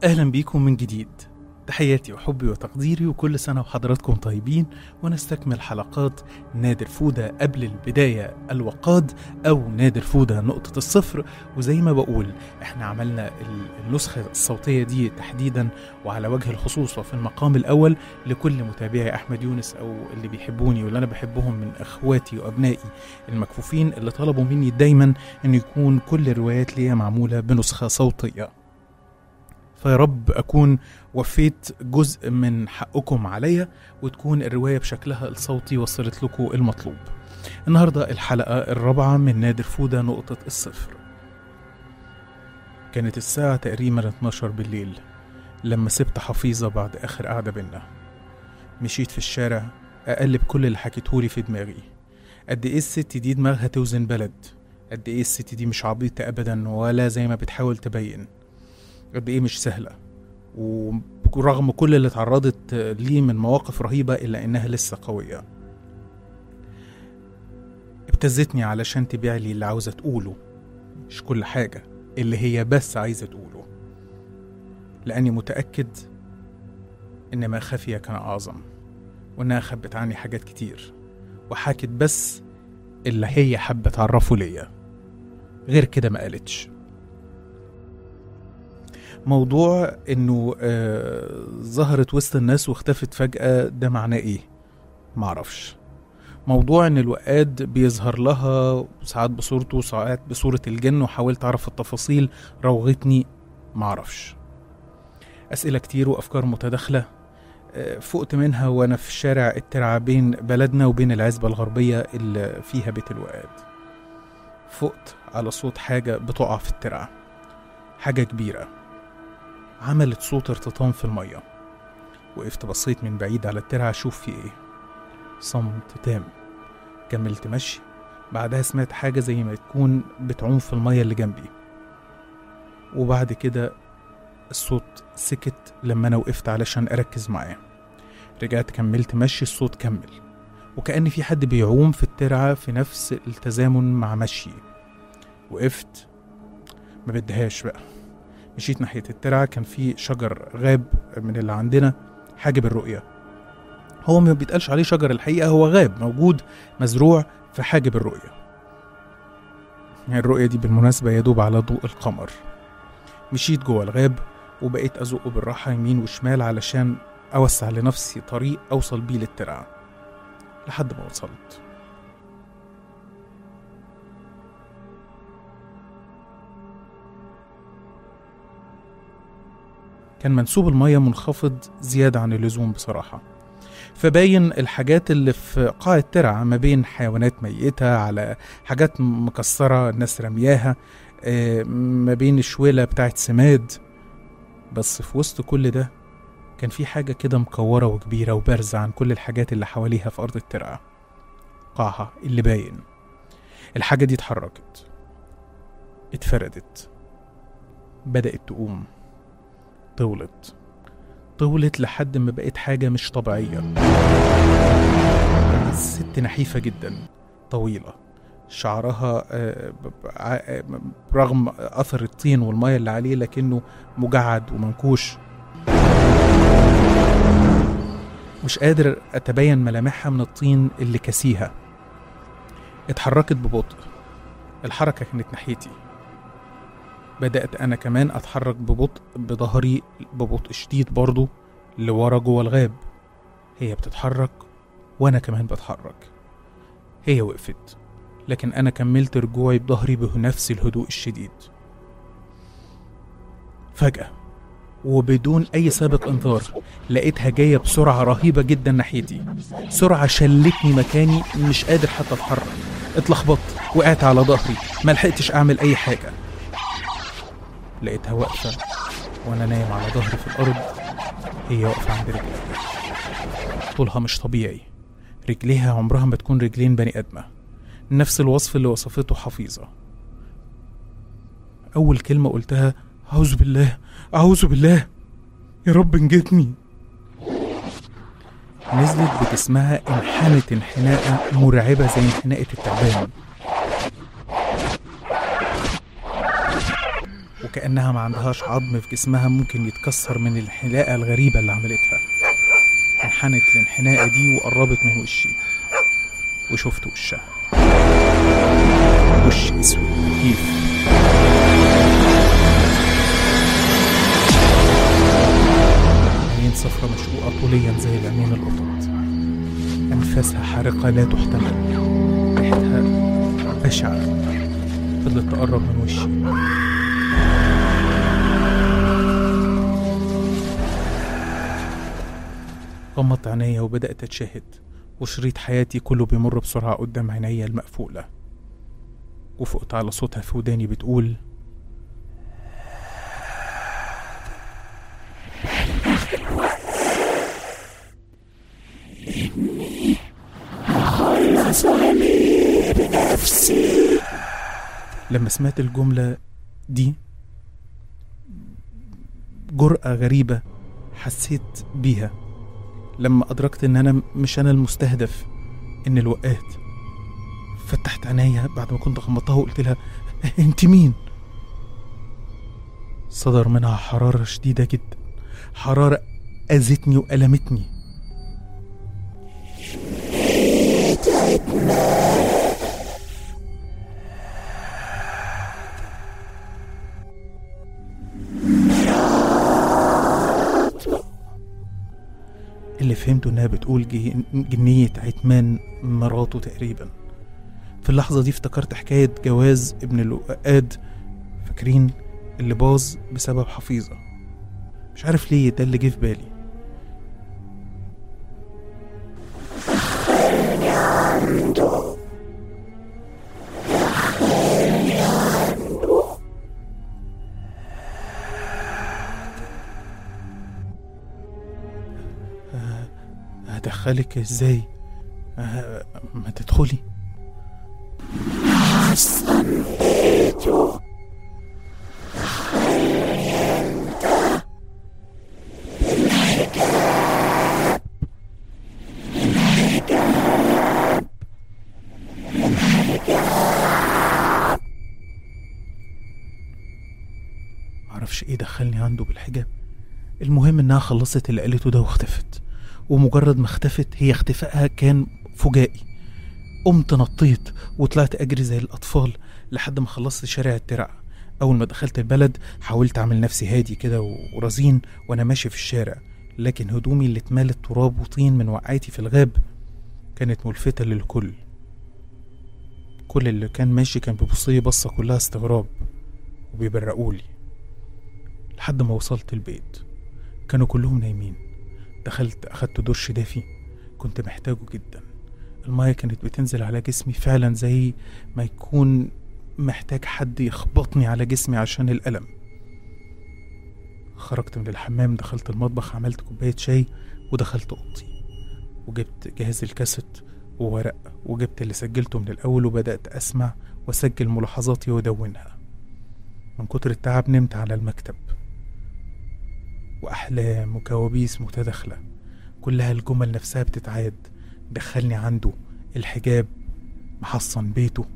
أهلا بيكم من جديد تحياتي وحبي وتقديري وكل سنة وحضراتكم طيبين ونستكمل حلقات نادر فودة قبل البداية الوقاد أو نادر فودة نقطة الصفر وزي ما بقول احنا عملنا النسخة الصوتية دي تحديدا وعلى وجه الخصوص وفي المقام الأول لكل متابعي أحمد يونس أو اللي بيحبوني واللي أنا بحبهم من إخواتي وأبنائي المكفوفين اللي طلبوا مني دايما أن يكون كل الروايات ليا معمولة بنسخة صوتية فيا رب أكون وفيت جزء من حقكم عليا وتكون الرواية بشكلها الصوتي وصلت لكم المطلوب النهاردة الحلقة الرابعة من نادر فودة نقطة الصفر كانت الساعة تقريبا 12 بالليل لما سبت حفيظة بعد آخر قعدة بينا مشيت في الشارع أقلب كل اللي حكيتهولي في دماغي قد إيه الست دي دماغها توزن بلد قد إيه الست دي مش عبيطة أبدا ولا زي ما بتحاول تبين قد ايه مش سهله ورغم كل اللي اتعرضت ليه من مواقف رهيبه الا انها لسه قويه ابتزتني علشان تبيع لي اللي عاوزه تقوله مش كل حاجه اللي هي بس عايزه تقوله لاني متاكد ان ما خفي كان اعظم وانها خبت عني حاجات كتير وحكت بس اللي هي حابه تعرفه ليا غير كده ما قالتش موضوع انه آه ظهرت وسط الناس واختفت فجأة ده معناه ايه؟ معرفش موضوع ان الوقاد بيظهر لها ساعات بصورته وساعات بصورة الجن وحاولت اعرف التفاصيل روغتني معرفش اسئلة كتير وافكار متداخلة آه فقت منها وانا في شارع الترعة بين بلدنا وبين العزبة الغربية اللي فيها بيت الوقاد فقت على صوت حاجة بتقع في الترعة حاجة كبيرة عملت صوت ارتطام في المية وقفت بصيت من بعيد على الترعة أشوف في إيه صمت تام كملت مشي بعدها سمعت حاجة زي ما تكون بتعوم في المية اللي جنبي وبعد كده الصوت سكت لما أنا وقفت علشان أركز معاه رجعت كملت مشي الصوت كمل وكأن في حد بيعوم في الترعة في نفس التزامن مع مشي وقفت ما بدهاش بقى مشيت ناحية الترعة كان في شجر غاب من اللي عندنا حاجب الرؤية هو ما بيتقالش عليه شجر الحقيقة هو غاب موجود مزروع في حاجب الرؤية يعني الرؤية دي بالمناسبة يدوب على ضوء القمر مشيت جوه الغاب وبقيت أزقه بالراحة يمين وشمال علشان أوسع لنفسي طريق أوصل بيه للترعة لحد ما وصلت كان منسوب المية منخفض زيادة عن اللزوم بصراحة فباين الحاجات اللي في قاع الترعة ما بين حيوانات ميتة على حاجات مكسرة الناس رمياها ما بين شويلة بتاعت سماد بس في وسط كل ده كان في حاجة كده مكورة وكبيرة وبارزة عن كل الحاجات اللي حواليها في أرض الترعة قاعها اللي باين الحاجة دي اتحركت اتفردت بدأت تقوم طولت طولت لحد ما بقت حاجة مش طبيعية ست نحيفة جدا طويلة شعرها رغم أثر الطين والمية اللي عليه لكنه مجعد ومنكوش مش قادر أتبين ملامحها من الطين اللي كسيها اتحركت ببطء الحركة كانت ناحيتي بدأت أنا كمان أتحرك ببطء بظهري ببطء شديد برضو لورا جوه الغاب هي بتتحرك وأنا كمان بتحرك هي وقفت لكن أنا كملت رجوعي بظهري بنفس الهدوء الشديد فجأة وبدون أي سابق إنذار لقيتها جاية بسرعة رهيبة جدا ناحيتي سرعة شلتني مكاني مش قادر حتى أتحرك اتلخبطت وقعت على ظهري ملحقتش أعمل أي حاجة لقيتها واقفة وأنا نايم على ظهري في الأرض هي واقفة عند رجلي طولها مش طبيعي رجليها عمرها ما تكون رجلين بني آدمة نفس الوصف اللي وصفته حفيظة أول كلمة قلتها أعوذ بالله أعوذ بالله يا رب انجدني نزلت بجسمها انحنت انحناءة مرعبة زي انحناءة التعبان وكأنها ما عندهاش عظم في جسمها ممكن يتكسر من الانحناءة الغريبة اللي عملتها انحنت الانحناءة دي وقربت من وشي وشفت وشها وش اسود مخيف عينين صفرة مشقوقة طوليا زي العينين القطط أنفاسها حارقة لا تحتمل ريحتها بشعة فضلت تقرب من وشي غمضت عينيا وبدأت أتشاهد وشريط حياتي كله بيمر بسرعة قدام عينيا المقفولة وفقت على صوتها في وداني بتقول لما سمعت الجملة دي جرأة غريبة حسيت بيها لما أدركت إن أنا مش أنا المستهدف إن الوقات فتحت عينيا بعد ما كنت غمضتها وقلت لها أنت مين؟ صدر منها حرارة شديدة جدا حرارة أذتني وألمتني اللي فهمته انها بتقول جي- جنية عتمان مراته تقريبا في اللحظة دي افتكرت حكاية جواز ابن الوقاد فاكرين اللي باظ بسبب حفيظة مش عارف ليه ده اللي جه في بالي آه، هدخلك ازاي آه، ما تدخلي معرفش ايه دخلني عنده بالحجاب المهم انها خلصت اللي قالته ده واختفت ومجرد ما اختفت هي اختفائها كان فجائي قمت نطيت وطلعت اجري زي الاطفال لحد ما خلصت شارع الترع اول ما دخلت البلد حاولت اعمل نفسي هادي كده ورزين وانا ماشي في الشارع لكن هدومي اللي اتملت تراب وطين من وقعتي في الغاب كانت ملفتة للكل كل اللي كان ماشي كان بيبصلي بصة كلها استغراب وبيبرقولي لحد ما وصلت البيت كانوا كلهم نايمين دخلت أخدت دش دافي كنت محتاجه جدا المية كانت بتنزل على جسمي فعلا زي ما يكون محتاج حد يخبطني على جسمي عشان الألم خرجت من الحمام دخلت المطبخ عملت كوباية شاي ودخلت أوضتي وجبت جهاز الكاسيت وورق وجبت اللي سجلته من الأول وبدأت أسمع وأسجل ملاحظاتي وأدونها من كتر التعب نمت على المكتب وأحلام وكوابيس متداخلة كلها الجمل نفسها بتتعاد دخلني عنده الحجاب محصن بيته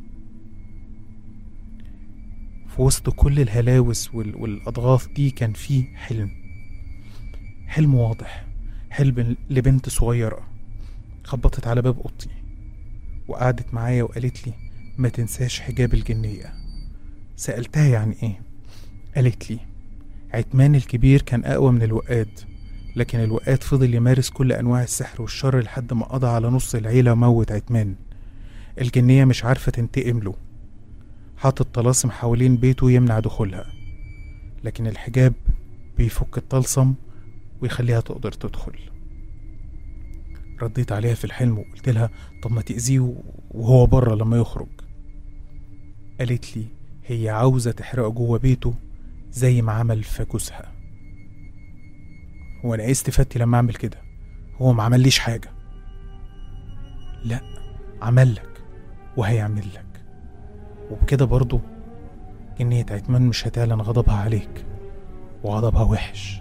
في وسط كل الهلاوس وال- والأضغاث دي كان فيه حلم حلم واضح حلم لبنت صغيرة خبطت على باب أوضتي وقعدت معايا وقالت لي ما تنساش حجاب الجنية سألتها يعني ايه قالت لي عتمان الكبير كان أقوى من الوقاد لكن الوقاد فضل يمارس كل أنواع السحر والشر لحد ما قضى على نص العيلة وموت عتمان الجنية مش عارفة تنتقم له حاطط طلاسم حوالين بيته يمنع دخولها لكن الحجاب بيفك الطلسم ويخليها تقدر تدخل رديت عليها في الحلم وقلت لها طب ما تأذيه وهو بره لما يخرج قالت لي هي عاوزة تحرقه جوه بيته زي ما عمل في جوزها هو انا ايه استفادتي لما اعمل كده هو ما عمليش حاجة لا عمل لك وهيعمل لك وبكده برضو جنية عتمان مش هتعلن غضبها عليك وغضبها وحش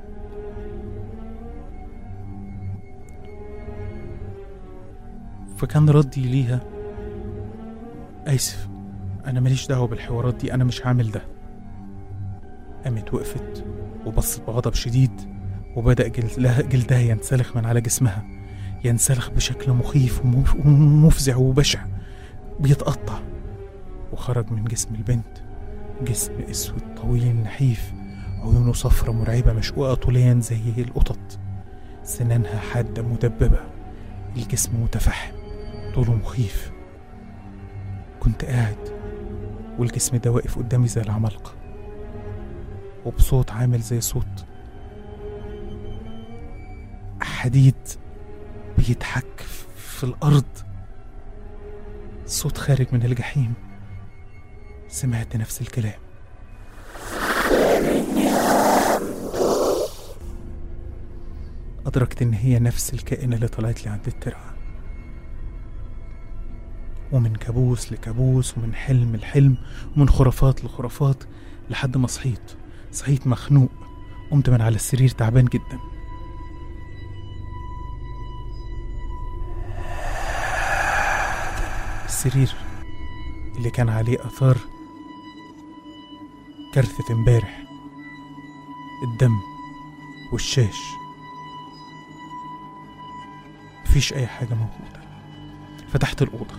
فكان ردي ليها آسف أنا ماليش دعوة بالحوارات دي أنا مش هعمل ده قامت وقفت وبصت بغضب شديد وبدأ جلدها, جلدها ينسلخ من على جسمها ينسلخ بشكل مخيف ومف- ومفزع وبشع بيتقطع وخرج من جسم البنت جسم اسود طويل نحيف عيونه صفرة مرعبة مشقوقة طوليا زي القطط سنانها حادة مدببة الجسم متفحم طوله مخيف كنت قاعد والجسم ده واقف قدامي زي العمالقة وبصوت عامل زي صوت حديد بيتحك في الأرض صوت خارج من الجحيم سمعت نفس الكلام أدركت إن هي نفس الكائن اللي طلعت لي عند الترعة ومن كابوس لكابوس ومن حلم لحلم ومن خرافات لخرافات لحد ما صحيت صحيت مخنوق قمت من على السرير تعبان جدا السرير اللي كان عليه آثار كارثة امبارح الدم والشاش مفيش أي حاجة موجودة فتحت الأوضة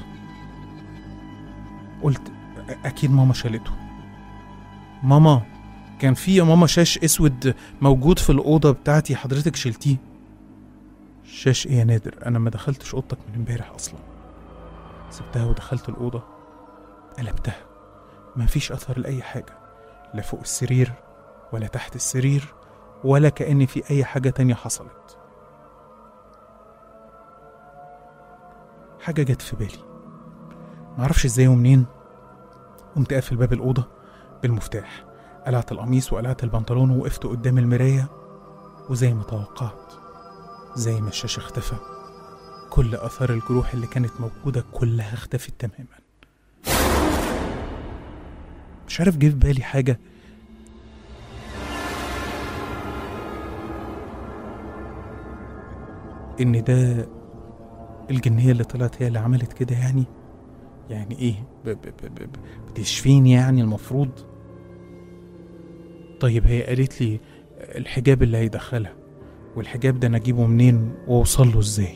قلت أ- أكيد ماما شالته ماما كان في يا ماما شاش أسود موجود في الأوضة بتاعتي حضرتك شلتيه شاش إيه يا نادر أنا ما دخلتش أوضتك من امبارح أصلا سبتها ودخلت الأوضة قلبتها مفيش أثر لأي حاجة لا فوق السرير ولا تحت السرير ولا كأن في أي حاجة تانية حصلت حاجة جت في بالي معرفش ازاي ومنين قمت قافل باب الأوضة بالمفتاح قلعت القميص وقلعت البنطلون ووقفت قدام المراية وزي ما توقعت زي ما الشاشة اختفى كل آثار الجروح اللي كانت موجودة كلها اختفت تماما مش عارف جه في بالي حاجة إن ده الجنية اللي طلعت هي اللي عملت كده يعني يعني إيه ب- ب- ب- ب- بتشفيني يعني المفروض طيب هي قالت لي الحجاب اللي هيدخلها والحجاب ده انا اجيبه منين واوصل له ازاي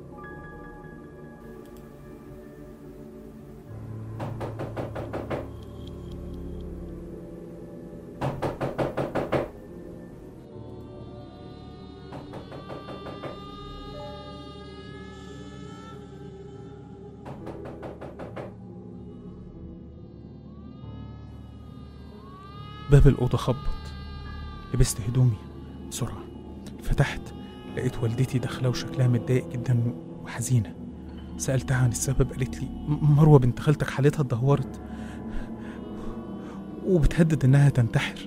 باب الأوضة خبط لبست هدومي بسرعة فتحت لقيت والدتي داخلة وشكلها متضايق جدا وحزينة سألتها عن السبب قالت لي "م- مروة بنت خالتك حالتها اتدهورت وبتهدد إنها تنتحر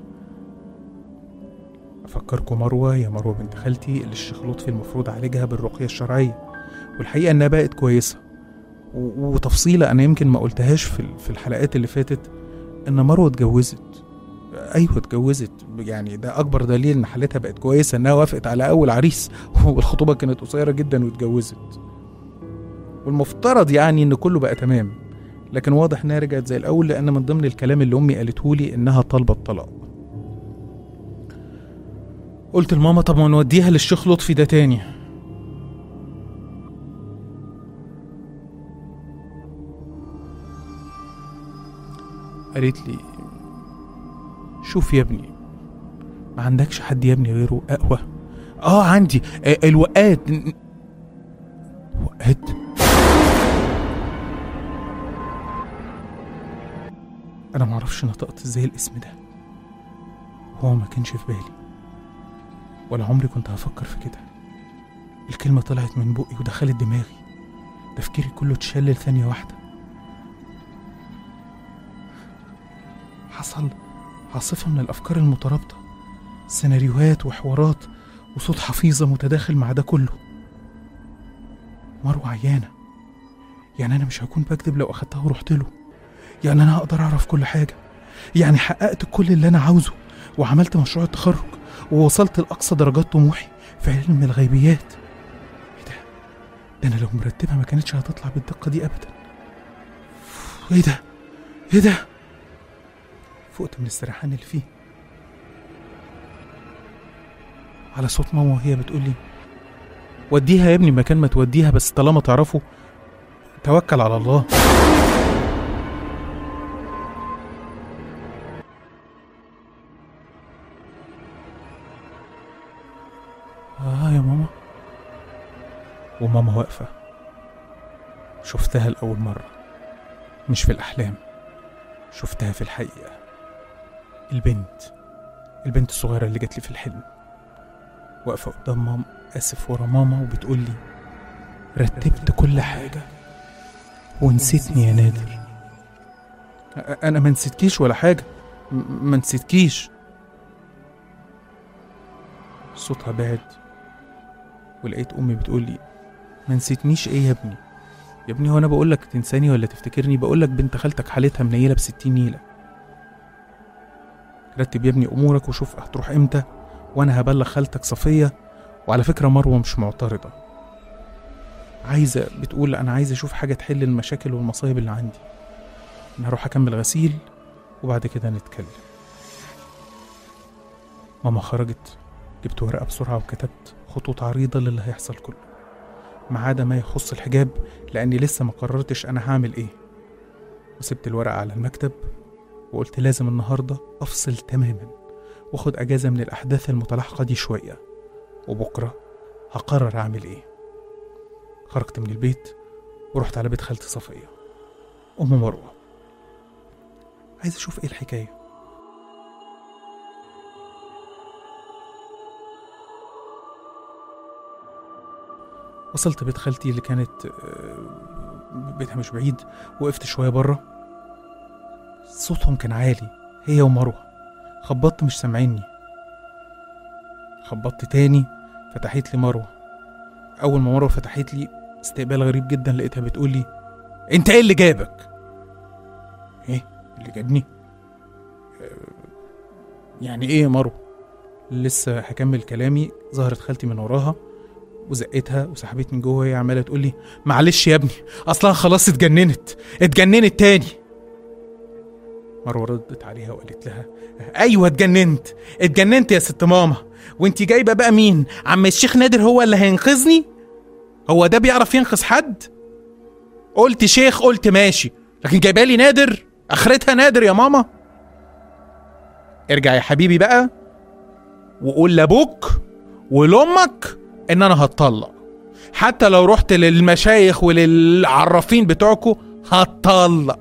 أفكركم مروة يا مروة بنت خالتي اللي الشيخ لطفي المفروض عالجها بالرقية الشرعية والحقيقة إنها بقت كويسة و- وتفصيلة أنا يمكن ما قلتهاش في ال- في الحلقات اللي فاتت إن مروة اتجوزت ايوه اتجوزت يعني ده اكبر دليل ان حالتها بقت كويسه انها وافقت على اول عريس والخطوبه كانت قصيره جدا واتجوزت والمفترض يعني ان كله بقى تمام لكن واضح انها رجعت زي الاول لان من ضمن الكلام اللي امي قالته لي انها طالبه الطلاق قلت لماما طب ما نوديها للشيخ لطفي ده تاني قالت لي شوف يا ابني ما عندكش حد يا ابني غيره اقوى اه عندي آه الوقات ن- وقات انا ما اعرفش نطقت ازاي الاسم ده هو ما كانش في بالي ولا عمري كنت هفكر في كده الكلمة طلعت من بقي ودخلت دماغي تفكيري كله اتشلل ثانية واحدة حصل عاصفة من الأفكار المترابطة سيناريوهات وحوارات وصوت حفيظة متداخل مع ده كله مروة عيانة يعني أنا مش هكون بكذب لو أخدتها ورحت له يعني أنا هقدر أعرف كل حاجة يعني حققت كل اللي أنا عاوزه وعملت مشروع التخرج ووصلت لأقصى درجات طموحي في علم الغيبيات إيه ده؟ ده أنا لو مرتبها ما كانتش هتطلع بالدقة دي أبدا إيه ده؟ إيه ده؟ فقت من السرحان اللي فيه على صوت ماما وهي بتقول لي وديها يا ابني مكان ما توديها بس طالما تعرفه توكل على الله آه يا ماما وماما واقفة شفتها لأول مرة مش في الأحلام شفتها في الحقيقة البنت البنت الصغيرة اللي جات لي في الحلم واقفة قدام ماما آسف ورا ماما وبتقول لي رتبت كل حاجة ونسيتني يا نادر أ- أنا ما نسيتكيش ولا حاجة م- ما نسيتكيش صوتها بعد ولقيت أمي بتقول لي ما نسيتنيش إيه يا ابني يا ابني هو أنا بقول لك تنساني ولا تفتكرني بقول لك بنت خالتك حالتها منيلة بستين نيلة رتب يا ابني أمورك وشوف هتروح إمتى وأنا هبلغ خالتك صفية وعلى فكرة مروة مش معترضة عايزة بتقول أنا عايزة أشوف حاجة تحل المشاكل والمصايب اللي عندي أنا هروح أكمل غسيل وبعد كده نتكلم ماما خرجت جبت ورقة بسرعة وكتبت خطوط عريضة للي هيحصل كله ما عدا ما يخص الحجاب لأني لسه ما قررتش أنا هعمل إيه وسبت الورقة على المكتب وقلت لازم النهاردة أفصل تماما واخد أجازة من الأحداث المتلاحقة دي شوية وبكرة هقرر أعمل إيه خرجت من البيت ورحت على بيت خالتي صفية أم مروة عايز أشوف إيه الحكاية وصلت بيت خالتي اللي كانت آه، بيتها مش بعيد وقفت شوية بره صوتهم كان عالي هي ومروة خبطت مش سامعيني خبطت تاني فتحت لي مروة أول ما مروة فتحت لي استقبال غريب جدا لقيتها بتقول لي أنت إيه اللي جابك؟ إيه اللي جابني؟ آه، يعني إيه يا مروة؟ لسه هكمل كلامي ظهرت خالتي من وراها وزقتها وسحبتني جوه وهي عماله تقول لي معلش يا ابني اصلها خلاص اتجننت اتجننت تاني مروه ردت عليها وقالت لها ايوه اتجننت اتجننت يا ست ماما وانت جايبه بقى مين عم الشيخ نادر هو اللي هينقذني هو ده بيعرف ينقذ حد قلت شيخ قلت ماشي لكن جايبه لي نادر اخرتها نادر يا ماما ارجع يا حبيبي بقى وقول لابوك ولامك ان انا هتطلق حتى لو رحت للمشايخ وللعرافين بتوعكوا هتطلق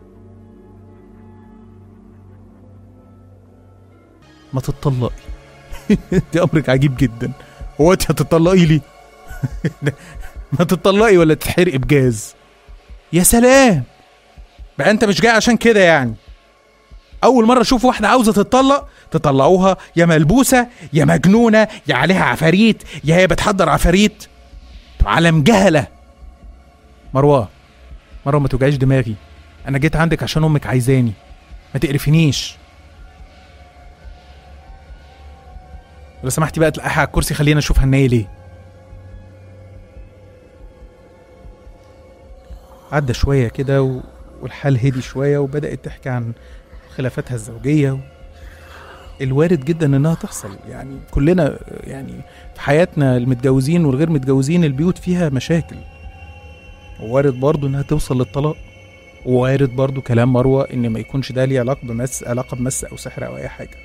ما تتطلقي دي امرك عجيب جدا هو انت هتطلقي لي ما تتطلقي ولا تتحرقي بجاز يا سلام بقى انت مش جاي عشان كده يعني اول مره اشوف واحده عاوزه تتطلق تطلعوها يا ملبوسه يا مجنونه يا عليها عفاريت يا هي بتحضر عفاريت عالم جهله مروه مروه ما توجعيش دماغي انا جيت عندك عشان امك عايزاني ما تقرفنيش ولو سمحتي بقى تلقاها على الكرسي خلينا نشوف هنايه ليه عدى شويه كده و... والحال هدي شويه وبدات تحكي عن خلافاتها الزوجيه و... الوارد جدا انها تحصل يعني كلنا يعني في حياتنا المتجوزين والغير متجوزين البيوت فيها مشاكل ووارد برضو انها توصل للطلاق ووارد برضو كلام مروه ان ما يكونش ده ليه علاقه بمس علاقه بمس او سحر او اي حاجه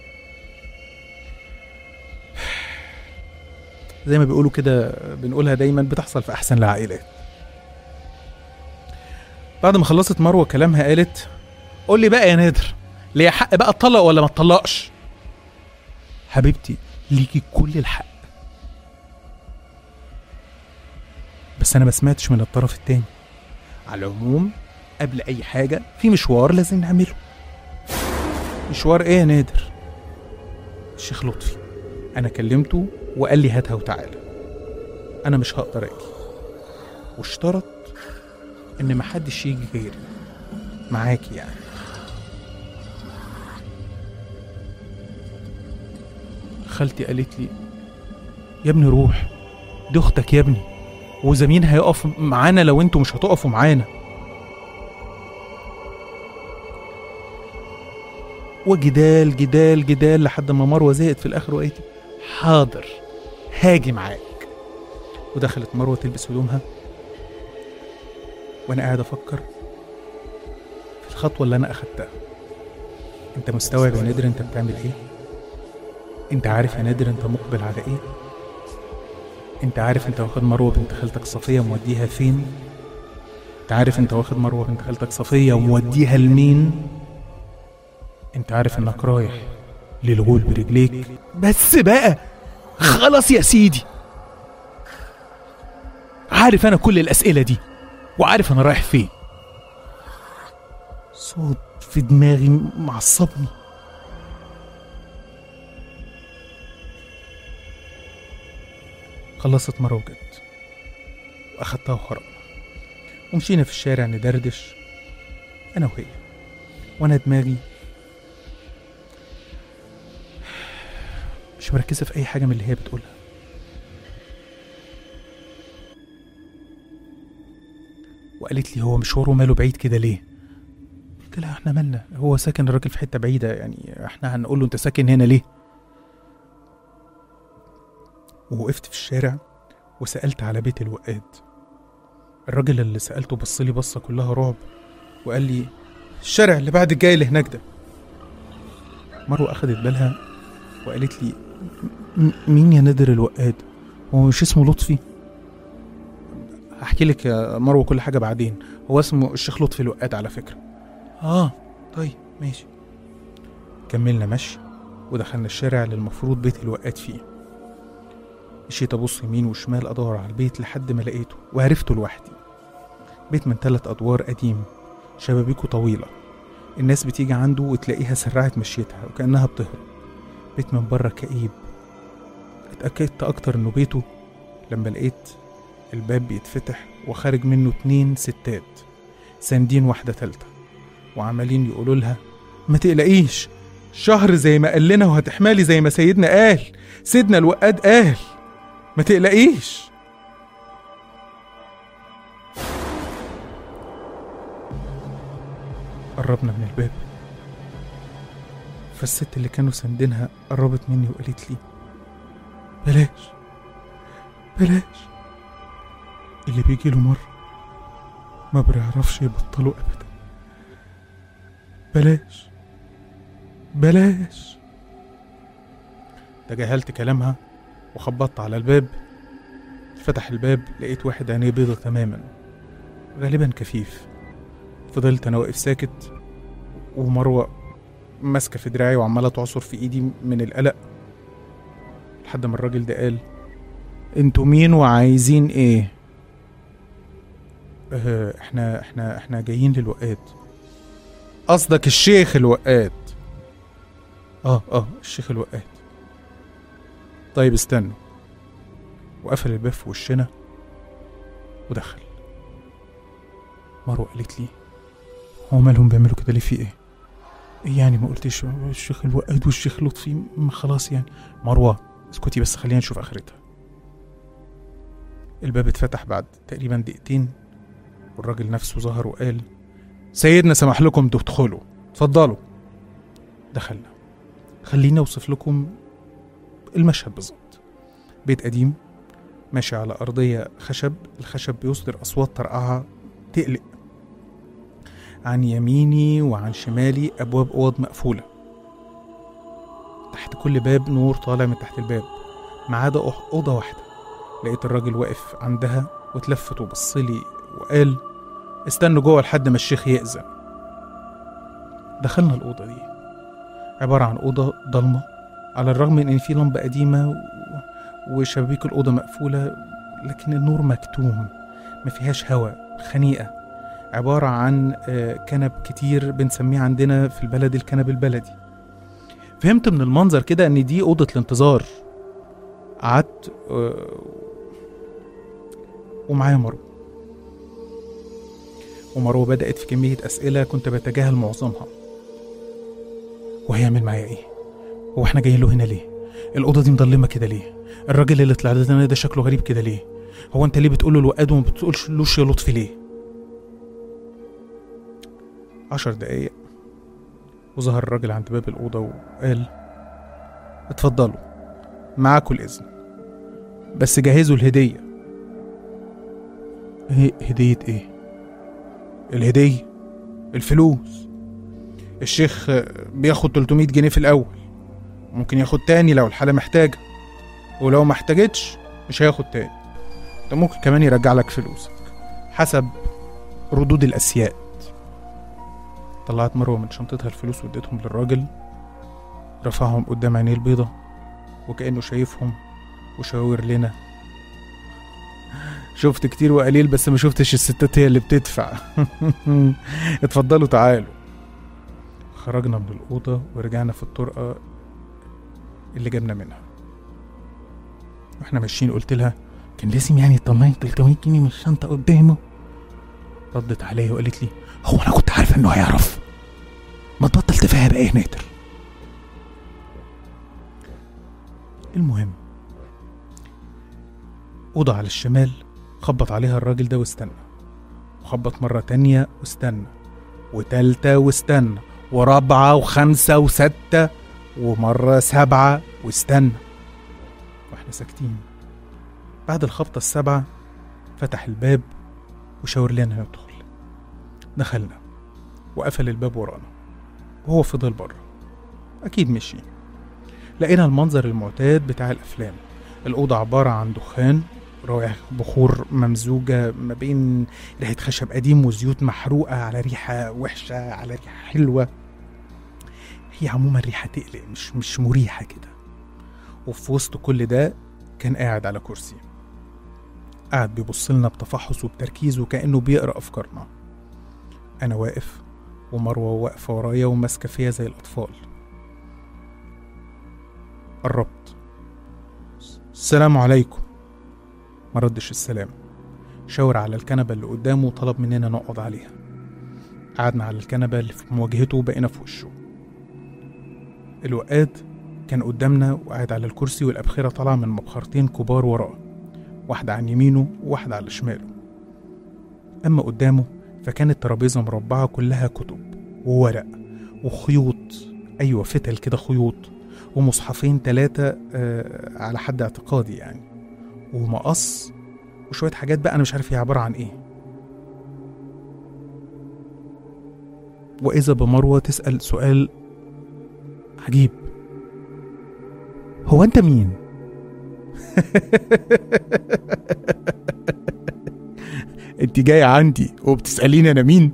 زي ما بيقولوا كده بنقولها دايما بتحصل في احسن العائلات بعد ما خلصت مروه كلامها قالت قول لي بقى يا نادر ليا حق بقى اتطلق ولا ما اتطلقش حبيبتي ليكي كل الحق بس انا ما سمعتش من الطرف التاني على العموم قبل اي حاجه في مشوار لازم نعمله مشوار ايه يا نادر الشيخ لطفي انا كلمته وقال لي هاتها وتعالى انا مش هقدر اجي واشترط ان محدش يجي غيري معاكي يعني خالتي قالت لي يا ابني روح دي اختك يا ابني وزمين هيقف معانا لو انتوا مش هتقفوا معانا وجدال جدال جدال لحد ما مروه زهقت في الاخر وقالت لي، حاضر هاجي معاك ودخلت مروة تلبس هدومها وأنا قاعد أفكر في الخطوة اللي أنا أخدتها أنت مستوعب يا نادر أنت بتعمل إيه؟ أنت عارف يا نادر أنت مقبل على إيه؟ أنت عارف أنت واخد مروة بنت خالتك صفية موديها فين؟ أنت عارف أنت واخد مروة بنت خالتك صفية وموديها لمين؟ أنت عارف إنك رايح للغول برجليك بس بقى خلاص يا سيدي عارف انا كل الاسئله دي وعارف انا رايح فين صوت في دماغي معصبني خلصت مرة وجت وأخدتها وخرجنا ومشينا في الشارع ندردش أنا وهي وأنا دماغي مش مركزة في أي حاجة من اللي هي بتقولها وقالت لي هو مشواره ماله بعيد كده ليه قلت لها احنا مالنا هو ساكن الراجل في حتة بعيدة يعني احنا هنقول له انت ساكن هنا ليه ووقفت في الشارع وسألت على بيت الوقاد الراجل اللي سألته بصلي بصة كلها رعب وقال لي الشارع اللي بعد الجاي اللي هناك ده مروة أخدت بالها وقالت لي "م- مين يا نادر الوقاد هو مش اسمه لطفي هحكي لك يا مروة كل حاجة بعدين هو اسمه الشيخ لطفي الوقاد على فكرة اه طيب ماشي كملنا مشي ودخلنا الشارع اللي المفروض بيت الوقاد فيه مشيت ابص يمين وشمال ادور على البيت لحد ما لقيته وعرفته لوحدي بيت من ثلاث ادوار قديم شبابيكه طويلة الناس بتيجي عنده وتلاقيها سرعت مشيتها وكأنها بتهرب بيت من بره كئيب اتأكدت أكتر إنه بيته لما لقيت الباب بيتفتح وخارج منه اتنين ستات ساندين واحدة تالتة وعمالين يقولوا لها ما تقلقيش شهر زي ما قال لنا وهتحملي زي ما سيدنا قال سيدنا الوقاد قال ما تقلقيش قربنا من الباب فالست اللي كانوا ساندينها قربت مني وقالت لي بلاش بلاش اللي بيجي له مرة ما بيعرفش يبطله أبدا بلاش بلاش تجاهلت كلامها وخبطت على الباب فتح الباب لقيت واحد عينيه بيضة تماما غالبا كفيف فضلت انا واقف ساكت ومروه ماسكه في دراعي وعماله تعصر في ايدي من القلق لحد ما الراجل ده قال انتوا مين وعايزين ايه اه احنا احنا احنا جايين للوقات قصدك الشيخ الوقات اه اه الشيخ الوقات طيب استنوا وقفل الباب في وشنا ودخل مروه قالت لي هو مالهم بيعملوا كده ليه في ايه؟ إيه يعني ما قلتش الشيخ الوقاد والشيخ لطفي ما خلاص يعني مروه اسكتي بس خلينا نشوف اخرتها الباب اتفتح بعد تقريبا دقيقتين والراجل نفسه ظهر وقال سيدنا سمح لكم تدخلوا اتفضلوا دخلنا خليني اوصف لكم المشهد بالظبط بيت قديم ماشي على أرضية خشب الخشب بيصدر أصوات ترقعة تقلق عن يميني وعن شمالي أبواب أوض مقفولة تحت كل باب نور طالع من تحت الباب ما عدا أح- أوضة واحدة لقيت الراجل واقف عندها واتلفت وبصلي وقال استنوا جوه لحد ما الشيخ يأذن دخلنا الأوضة دي عبارة عن أوضة ضلمة على الرغم من إن في لمبة قديمة و- وشبابيك الأوضة مقفولة لكن النور مكتوم ما فيهاش هواء خنيقة عبارة عن آه، كنب كتير بنسميه عندنا في البلد الكنب البلدي فهمت من المنظر كده ان دي أوضة الانتظار قعدت آه، ومعايا مروة ومروة بدأت في كمية أسئلة كنت بتجاهل معظمها وهيعمل معايا ايه؟ هو احنا جايين له هنا ليه؟ الأوضة دي مضلمة كده ليه؟ الراجل اللي طلع لنا ده شكله غريب كده ليه؟ هو انت ليه بتقول له الوقاد وما بتقولش لوش يا لطفي ليه؟ عشر دقايق وظهر الراجل عند باب الأوضة وقال اتفضلوا معاكوا الإذن بس جهزوا الهدية ايه هدية ايه الهدية الفلوس الشيخ بياخد 300 جنيه في الأول ممكن ياخد تاني لو الحالة محتاجة ولو ما احتاجتش مش هياخد تاني ده ممكن كمان يرجع لك فلوسك حسب ردود الأسياد طلعت مروة من شنطتها الفلوس واديتهم للراجل رفعهم قدام عينيه البيضة وكأنه شايفهم وشاور لنا شفت كتير وقليل بس ما شفتش الستات هي اللي بتدفع اتفضلوا تعالوا خرجنا من الأوضة ورجعنا في الطرقة اللي جبنا منها واحنا ماشيين قلت لها كان لازم يعني تطلعي 300 جنيه من الشنطة قدامه ردت عليا وقالت لي هو أنا كنت عارف إنه هيعرف ما تبطل تفاهم بقى يا نادر المهم أوضة على الشمال خبط عليها الراجل ده واستنى وخبط مرة تانية واستنى وتالتة واستنى ورابعة وخمسة وستة ومرة سبعة واستنى واحنا ساكتين بعد الخبطة السبعة فتح الباب وشاور لنا ندخل دخلنا وقفل الباب ورانا وهو فضل بره أكيد مشي لقينا المنظر المعتاد بتاع الأفلام الأوضة عبارة عن دخان روائح بخور ممزوجة ما بين ريحة خشب قديم وزيوت محروقة على ريحة وحشة على ريحة حلوة هي عموما ريحة تقلق مش مش مريحة كده وفي وسط كل ده كان قاعد على كرسي قاعد بيبص لنا بتفحص وبتركيز وكأنه بيقرأ أفكارنا أنا واقف ومروة واقفة ورايا وماسكة فيا زي الأطفال قربت السلام عليكم ما ردش السلام شاور على الكنبة اللي قدامه وطلب مننا نقعد عليها قعدنا على الكنبة اللي في مواجهته وبقينا في وشه الوقاد كان قدامنا وقاعد على الكرسي والأبخرة طالعة من مبخرتين كبار وراه واحدة عن يمينه وواحدة على شماله أما قدامه فكانت ترابيزة مربعة كلها كتب وورق وخيوط أيوة فتل كده خيوط ومصحفين تلاتة آه على حد اعتقادي يعني ومقص وشوية حاجات بقى أنا مش عارف هي عبارة عن إيه وإذا بمروة تسأل سؤال عجيب هو أنت مين؟ انت جاية عندي وبتسأليني أنا مين؟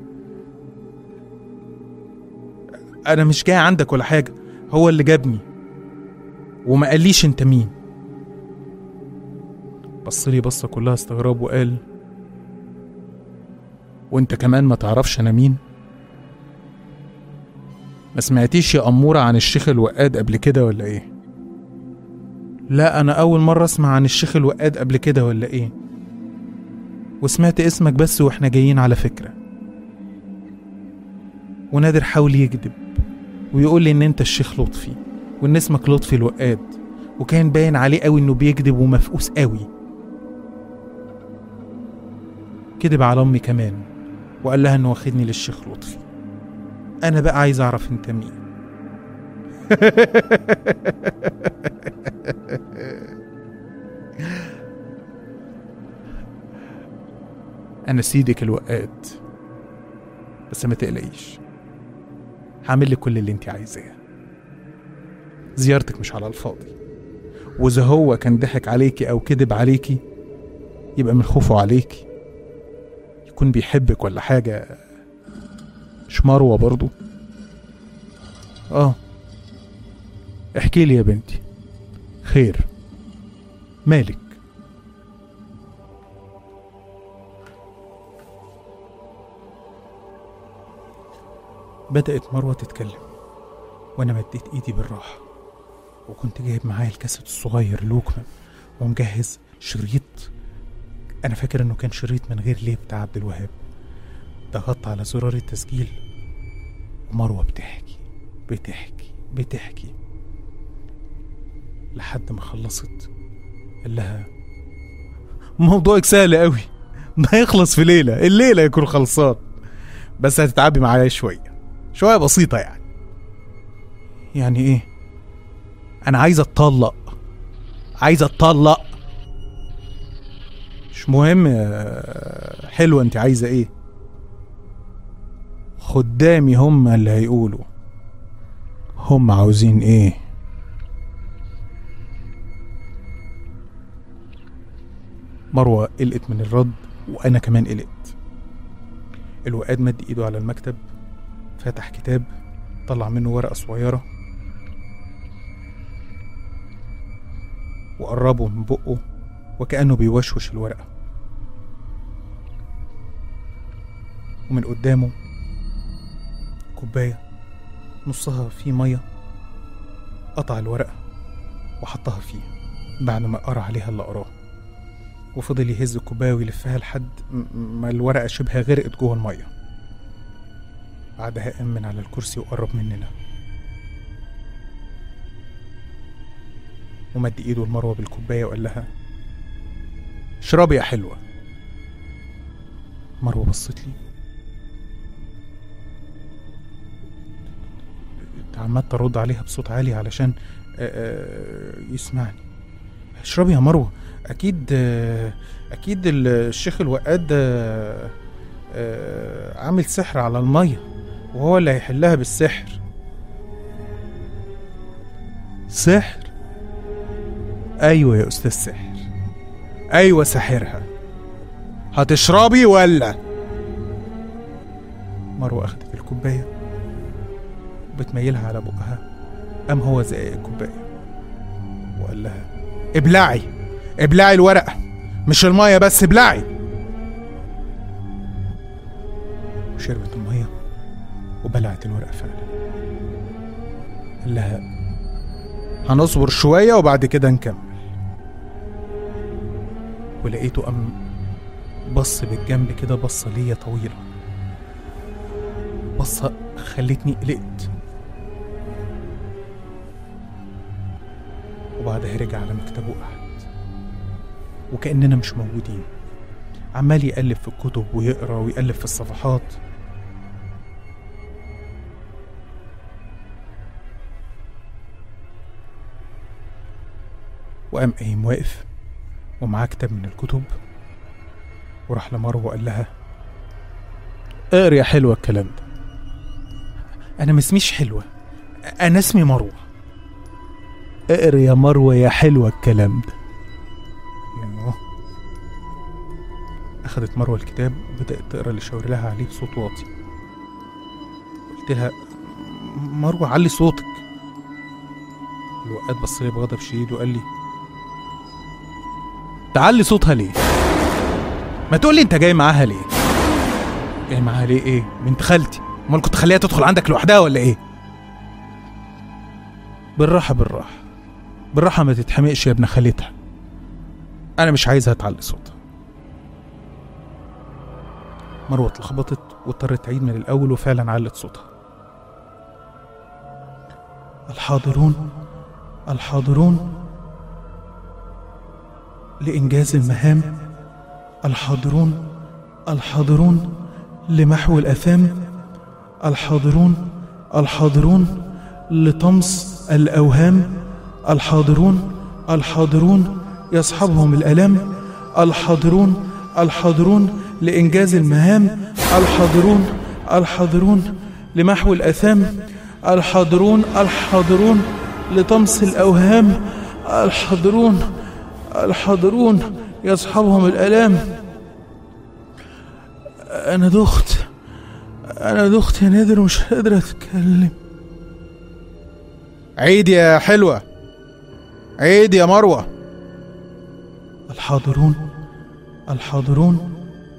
أنا مش جاي عندك ولا حاجة هو اللي جابني وما قاليش أنت مين بصلي بصة كلها استغراب وقال وانت كمان ما تعرفش أنا مين؟ ما سمعتيش يا أمورة عن الشيخ الوقاد قبل كده ولا إيه؟ لا أنا أول مرة أسمع عن الشيخ الوقاد قبل كده ولا إيه؟ وسمعت اسمك بس وإحنا جايين على فكرة ونادر حاول يكذب ويقول لي إن أنت الشيخ لطفي وإن اسمك لطفي الوقاد وكان باين عليه قوي إنه بيكذب ومفقوس قوي كذب على أمي كمان وقال لها إنه واخدني للشيخ لطفي أنا بقى عايز أعرف أنت مين أنا سيدك الوقاد بس ما تقلقيش هعمل لك كل اللي انت عايزاه زيارتك مش على الفاضي وإذا هو كان ضحك عليكي أو كذب عليكي يبقى من خوفه عليكي يكون بيحبك ولا حاجة مش مروة برضو اه احكي لي يا بنتي خير مالك بدأت مروة تتكلم وأنا مديت إيدي بالراحة وكنت جايب معايا الكاسيت الصغير لوكمان ومجهز شريط أنا فاكر إنه كان شريط من غير ليه بتاع عبد الوهاب ضغطت على زرار التسجيل ومروة بتحكي بتحكي بتحكي لحد ما خلصت قال لها موضوعك سهل قوي ده يخلص في ليلة الليلة يكون خلصان بس هتتعبي معايا شوية شوية بسيطة يعني يعني ايه انا عايز اتطلق عايز اتطلق مش مهم يا حلوة انت عايزة ايه خدامي هم اللي هيقولوا هم عاوزين ايه مروة قلقت من الرد وأنا كمان قلقت الوقاد مد إيده على المكتب فتح كتاب طلع منه ورقة صغيرة وقربه من بقه وكأنه بيوشوش الورقة ومن قدامه كوباية نصها فيه مية قطع الورقة وحطها فيه بعد ما قرا عليها اللي قراه وفضل يهز الكوباية ويلفها لحد م- ما الورقة شبه غرقت جوه المية بعدها قام من على الكرسي وقرب مننا ومد ايده لمروة بالكوباية وقال لها اشربي يا حلوة مروة بصت لي عمال ارد عليها بصوت عالي علشان آه، آه، يسمعني اشربي يا مروة اكيد آه، اكيد ال- الشيخ الوقاد آه، آه، عامل سحر على المية وهو اللي هيحلها بالسحر سحر ايوه يا استاذ سحر ايوه ساحرها هتشربي ولا مروة اخدت الكوباية وبتميلها على بقها قام هو زقق الكوباية وقال لها ابلعي ابلعي الورقة مش المية بس ابلعي وشربت المية وبلعت الورقة فعلا قال لها هنصبر شوية وبعد كده نكمل ولقيته قام بص بالجنب كده بصة ليا طويلة بصة خلتني قلقت وبعدها رجع على مكتبه وقعد وكأننا مش موجودين عمال يقلب في الكتب ويقرا ويقلب في الصفحات وقام قايم واقف ومعاه كتاب من الكتب وراح لمروه وقال لها اقري يا حلوة الكلام ده انا ما اسميش حلوة انا اسمي مروة اقري يا مروة يا حلوة الكلام ده يوه. أخدت مروة الكتاب وبدأت تقرا اللي شاور لها عليه بصوت واطي قلت لها مروة علي صوتك الوقاد بص لي بغضب شديد وقال لي تعلي صوتها ليه؟ ما تقول لي انت جاي معاها ليه؟ جاي معاها ليه ايه؟ بنت خالتي امال كنت خليها تدخل عندك لوحدها ولا ايه؟ بالراحة بالراحة بالراحة ما تتحمقش يا ابن خالتها أنا مش عايزها تعلي صوتها مروة اتلخبطت واضطرت تعيد من الأول وفعلا علت صوتها الحاضرون الحاضرون لإنجاز المهام الحاضرون الحاضرون لمحو الآثام الحاضرون الحاضرون لطمس الأوهام الحاضرون الحاضرون يصحبهم الألم الحاضرون الحاضرون لإنجاز المهام الحاضرون الحاضرون لمحو الأثام الحاضرون الحاضرون لطمس الأوهام الحاضرون الحاضرون يصحبهم الألام أنا دخت أنا دخت يا نادر ومش قادرة أتكلم عيد يا حلوة عيد يا مروة الحاضرون الحاضرون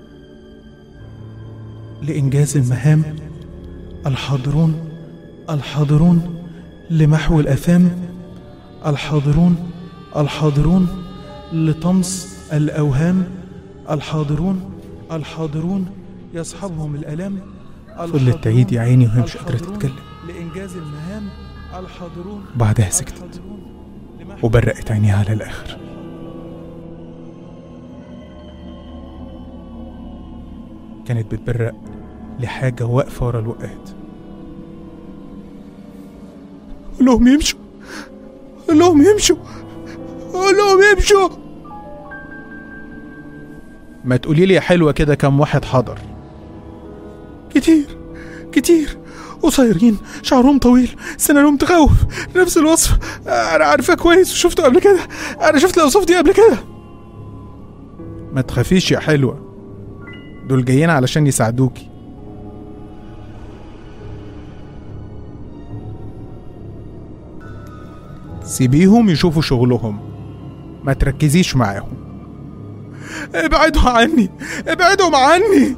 لإنجاز المهام الحاضرون الحاضرون لمحو الأثام الحاضرون الحاضرون لطمس الأوهام الحاضرون الحاضرون يصحبهم الألم فضلت تعيد يا عيني وهي مش قادرة تتكلم لإنجاز المهام الحاضرون بعدها سكتت وبرقت عينيها على الآخر كانت بتبرق لحاجة واقفة ورا الوقات قول لهم يمشوا قول لهم يمشوا قول لهم يمشوا ما تقولي لي يا حلوة كده كم واحد حضر كتير كتير قصيرين شعرهم طويل سنانهم تخوف نفس الوصف انا عارفاه كويس وشفته قبل كده انا شفت الاوصاف دي قبل كده ما تخافيش يا حلوة دول جايين علشان يساعدوكي سيبيهم يشوفوا شغلهم ما تركزيش معاهم ابعدوا عني ابعدوا عني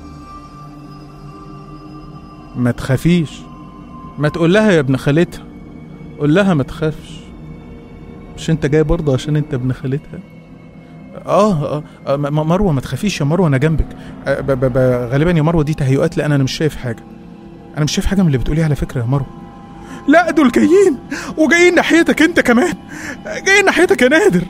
ما تخافيش ما تقول لها يا ابن خالتها قول لها ما تخافش مش انت جاي برضه عشان انت ابن خالتها اه اه, آه م- م- مروه ما تخافيش يا مروه انا جنبك آه ب ب ب غالبا يا مروه دي تهيؤات لان انا مش شايف حاجه انا مش شايف حاجه من اللي بتقوليه على فكره يا مروه لا دول جايين وجايين ناحيتك انت كمان جايين ناحيتك يا نادر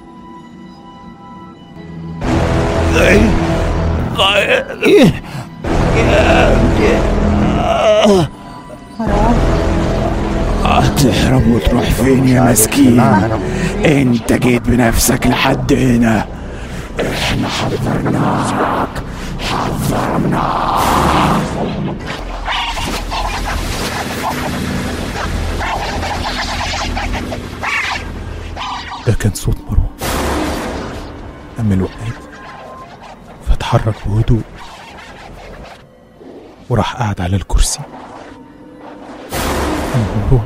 هتهرب وتروح فين يا مسكين انت جيت بنفسك لحد هنا احنا حذرناك حذرناك ده كان صوت مروه اما الوقت فاتحرك بهدوء وراح قعد على الكرسي اما مروه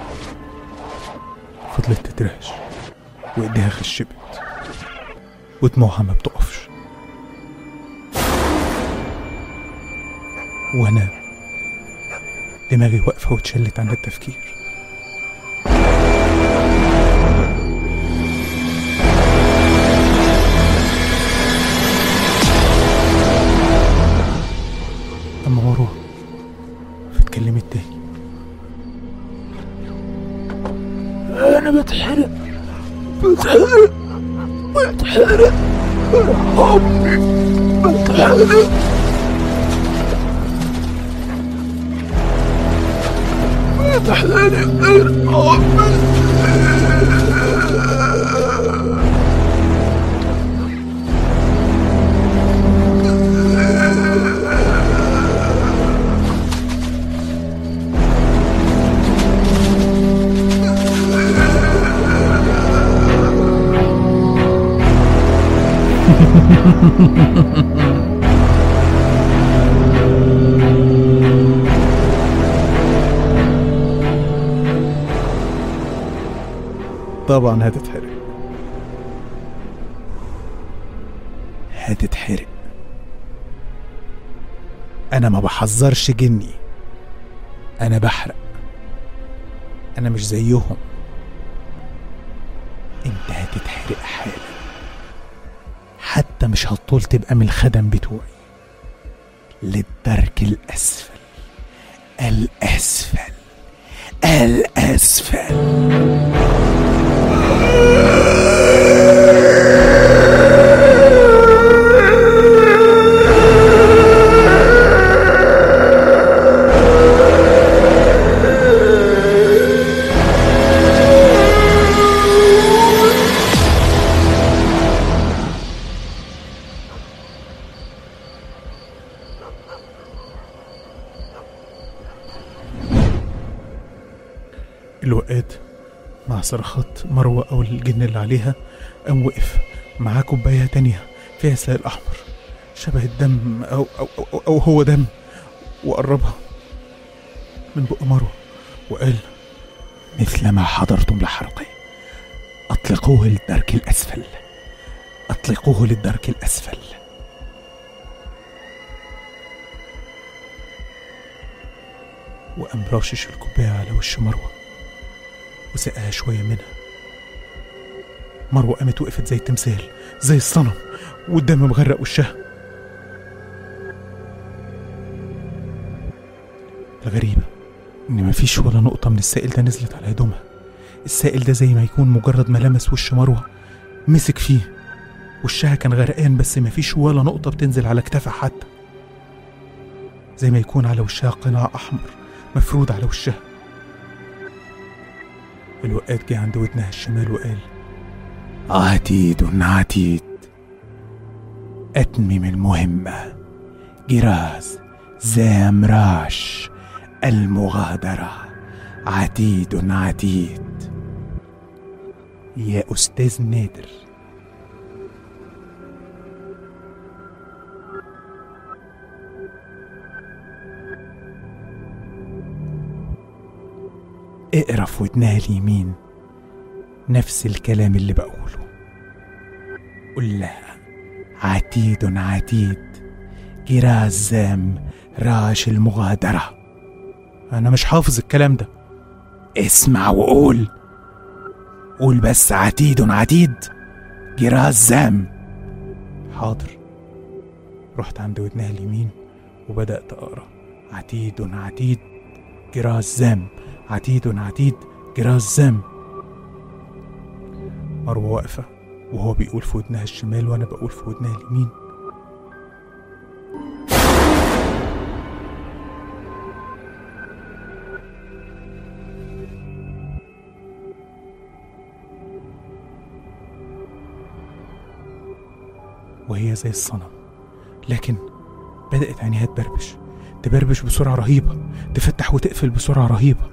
فضلت تترعش وايديها خشبت ودموعها ما بتقفش وانا دماغي واقفه واتشلت عن التفكير اما مروه فاتكلمت تاني انا بتحرق بتحرق بتحرق ارحمني بتحرق بتحرق ارحمني طبعا هتتحرق هتتحرق انا ما بحذرش جني انا بحرق انا مش زيهم انت هتتحرق حالا حتى مش هتطول تبقى من الخدم بتوعي للدرك الاسفل الاسفل الاسفل الوقاد مع صرخات مروة أو الجن اللي عليها قام وقف معاه كوباية تانية فيها سائل أحمر شبه الدم أو, أو, أو, أو هو دم وقربها من بق مروة وقال مثلما حضرتم لحرقي أطلقوه للدرك الأسفل أطلقوه للدرك الأسفل وقام راشش الكوباية على وش مروة وسقاها شوية منها مروة قامت وقفت زي التمثال زي الصنم والدم مغرق وشها الغريبة إن مفيش ولا نقطة من السائل ده نزلت على هدومها السائل ده زي ما يكون مجرد ما لمس وش مروة مسك فيه وشها كان غرقان بس مفيش ولا نقطة بتنزل على كتافها حتى زي ما يكون على وشها قناع أحمر مفرود على وشها الوقات جه عند ودنها الشمال وقال عتيد عتيد أتمم المهمة جراز زامراش المغادرة عتيد عتيد يا أستاذ نادر اقرا في ودنها اليمين نفس الكلام اللي بقوله قول لها عتيد عتيد جراز زام راش المغادرة انا مش حافظ الكلام ده اسمع وقول قول بس عتيد عتيد جراز زام حاضر رحت عند ودنها اليمين وبدأت أقرأ عتيد عتيد جراز زام عتيد عتيد جراز زام مروة واقفة وهو بيقول في ودنها الشمال وأنا بقول في ودنها اليمين وهي زي الصنم لكن بدأت عينيها تبربش تبربش بسرعة رهيبة تفتح وتقفل بسرعة رهيبة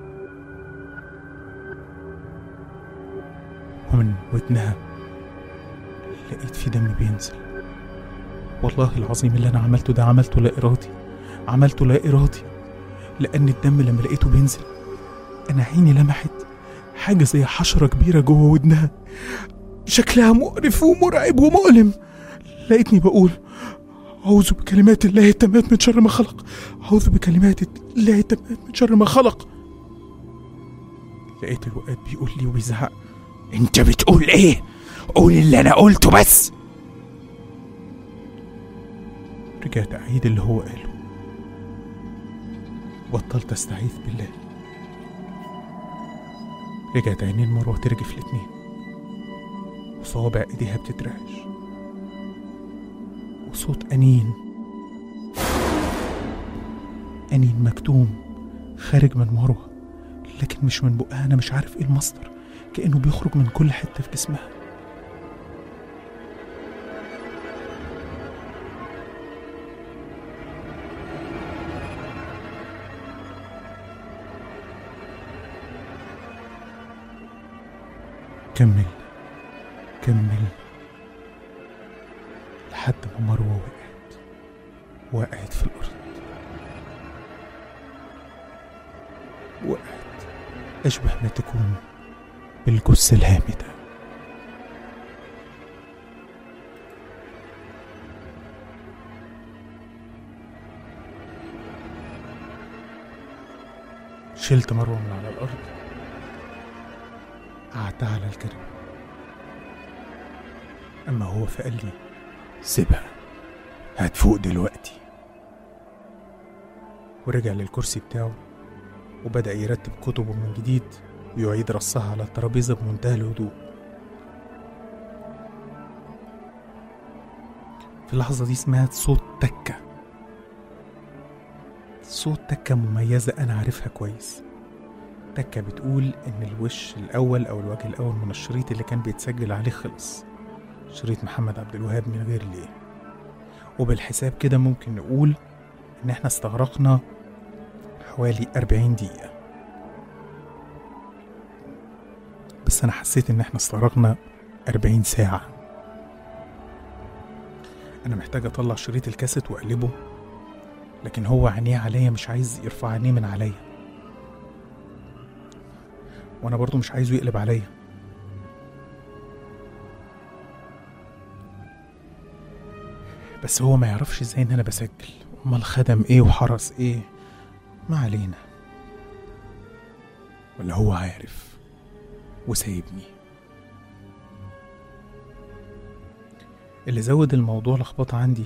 ومن ودنها لقيت في دم بينزل والله العظيم اللي أنا عملته ده عملته لا إرادي عملته لا إرادي لأن الدم لما لقيته بينزل أنا عيني لمحت حاجة زي حشرة كبيرة جوه ودنها شكلها مقرف ومرعب ومؤلم لقيتني بقول أعوذ بكلمات الله التامات من شر ما خلق أعوذ بكلمات الله التامات من شر ما خلق لقيت الوقت بيقول لي وبيزعق انت بتقول ايه قول اللي انا قلته بس رجعت أعيد اللي هو قاله بطلت أستعيذ بالله رجعت عينين مروة ترجف الاتنين وصوابع إيديها بتترعش وصوت أنين أنين مكتوم خارج من مروة لكن مش من بقها أنا مش عارف إيه المصدر كأنه بيخرج من كل حتة في جسمها كمل كمل لحد ما مروة وقعت وقعت في الأرض وقعت أشبه ما تكون بالجثة الهامدة شلت مروة من على الأرض قعدت على الكنبة أما هو فقال لي سيبها هتفوق دلوقتي ورجع للكرسي بتاعه وبدأ يرتب كتبه من جديد ويعيد رصها على الترابيزة بمنتهى الهدوء في اللحظة دي سمعت صوت تكة صوت تكة مميزة أنا عارفها كويس تكة بتقول إن الوش الأول أو الوجه الأول من الشريط اللي كان بيتسجل عليه خلص شريط محمد عبد الوهاب من غير ليه وبالحساب كده ممكن نقول إن إحنا استغرقنا حوالي أربعين دقيقة بس أنا حسيت إن إحنا استغرقنا أربعين ساعة أنا محتاج أطلع شريط الكاسيت وأقلبه لكن هو عينيه عليا مش عايز يرفع عينيه من عليا وأنا برضو مش عايزه يقلب عليا بس هو ما يعرفش ازاي ان انا بسجل امال خدم ايه وحرس ايه ما علينا ولا هو عارف وسايبني اللي زود الموضوع لخبطة عندي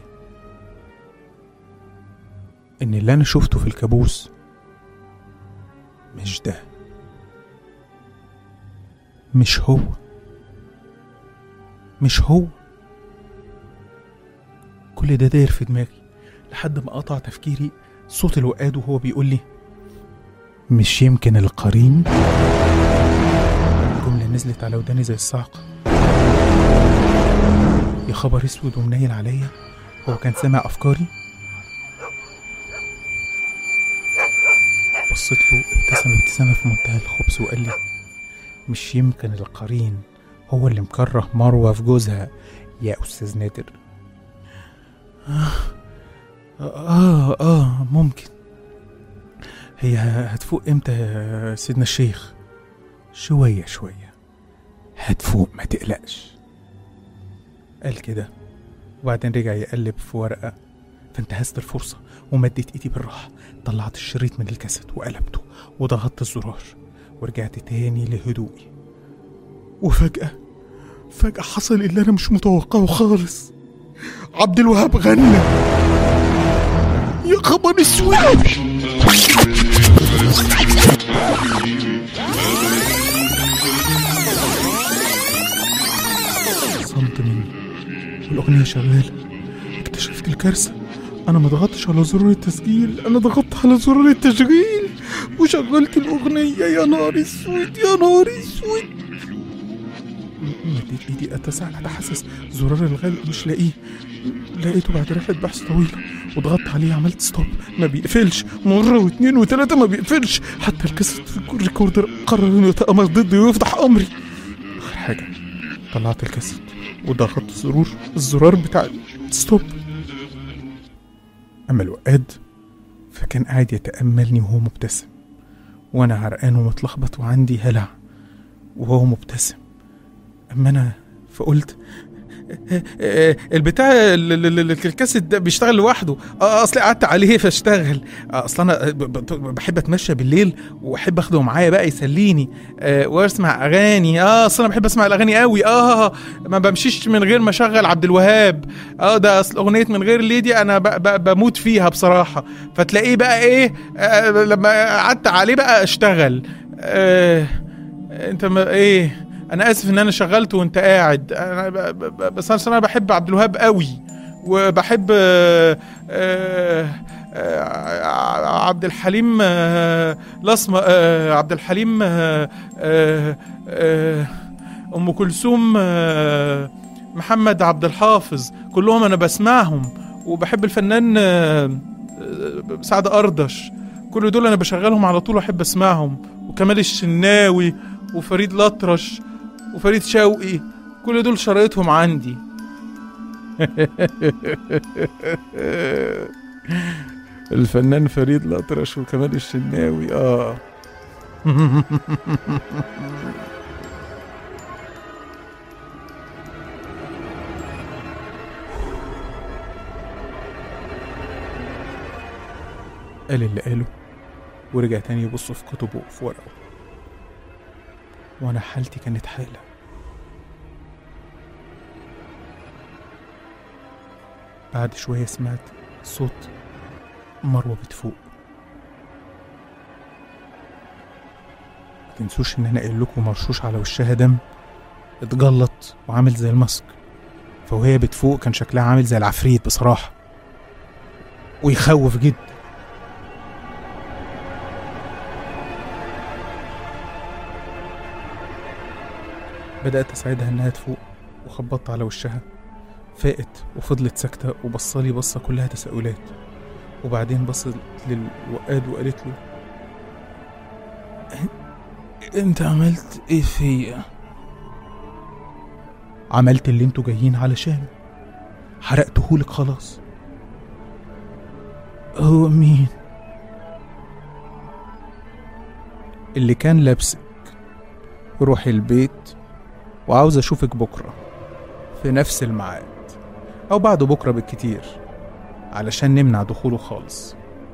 ان اللي انا شفته في الكابوس مش ده مش هو مش هو كل ده داير في دماغي لحد ما قطع تفكيري صوت الوقاد وهو بيقول لي مش يمكن القرين الجملة نزلت على وداني زي الصعقة يا خبر اسود ومنيل عليا هو كان سامع افكاري بصيت له ابتسم ابتسامه في منتهى الخبث وقال لي مش يمكن القرين هو اللي مكره مروه في جوزها يا استاذ نادر آه آه, آه ممكن هي هتفوق امتى يا سيدنا الشيخ شوية شوية هتفوق ما تقلقش قال كده وبعدين رجع يقلب في ورقة فانتهزت الفرصة ومديت ايدي بالراحة طلعت الشريط من الكاسيت وقلبته وضغطت الزرار ورجعت تاني لهدوئي وفجأة فجأة حصل اللي أنا مش متوقعه خالص عبد الوهاب غنى يا خبر اسود صمت مني والأغنية شغالة اكتشفت الكارثة أنا ما ضغطتش على زرار التسجيل أنا ضغطت على زرار التشغيل وشغلت الأغنية يا نهار اسود يا نهار اسود مديت ايدي اتسع اتحسس زرار الغلق مش لاقيه لقيته بعد رحله بحث طويله وضغطت عليه عملت ستوب ما بيقفلش مره واثنين وثلاثه ما بيقفلش حتى الكاسيت الريكوردر قرر انه يتامر ضدي ويفضح امري اخر حاجه طلعت الكاسيت وضغطت زرور الزرار بتاع ستوب اما الوقاد فكان قاعد يتاملني وهو مبتسم وانا عرقان ومتلخبط وعندي هلع وهو مبتسم اما انا فقلت البتاع ال- ال- ال- الكاسيت ده بيشتغل لوحده اه اصل قعدت عليه فاشتغل آه، اصل انا ب- ب- بحب اتمشى بالليل واحب اخده معايا بقى يسليني آه واسمع اغاني اه اصل انا بحب اسمع الاغاني قوي اه ما بمشيش من غير ما اشغل عبد الوهاب اه ده اصل اغنيه من غير ليدي انا ب- ب- بموت فيها بصراحه فتلاقيه بقى ايه آه لما قعدت عليه بقى اشتغل آه انت ما ايه انا اسف ان انا شغلته وانت قاعد انا ب... ب... ب- بس انا أنا بحب عبد الوهاب قوي وبحب آه، آه، آه، عبد الحليم آه، الاسمر آه، عبد الحليم آه، آه، آه، ام كلثوم آه، محمد عبد الحافظ كلهم انا بسمعهم وبحب الفنان آه، آه، سعد اردش كل دول انا بشغلهم على طول واحب اسمعهم وكمال الشناوي وفريد الأطرش وفريد شوقي كل دول شرايطهم عندي الفنان فريد الأطرش وكمال الشناوي اه قال اللي قاله ورجع تاني يبص في كتبه وفي ورقه وانا حالتي كانت حالة بعد شوية سمعت صوت مروة بتفوق ما تنسوش ان انا قايل لكم مرشوش على وشها دم اتجلط وعامل زي الماسك فوهي بتفوق كان شكلها عامل زي العفريت بصراحة ويخوف جدا بدأت أساعدها إنها تفوق وخبطت على وشها فاقت وفضلت ساكتة وبصالي بصة كلها تساؤلات وبعدين بصت للوقاد وقالت له "إن- انت عملت ايه فيا عملت اللي انتوا جايين علشانه حرقتهولك خلاص هو مين اللي كان لابسك روحي البيت وعاوز اشوفك بكره في نفس الميعاد او بعد بكره بالكتير علشان نمنع دخوله خالص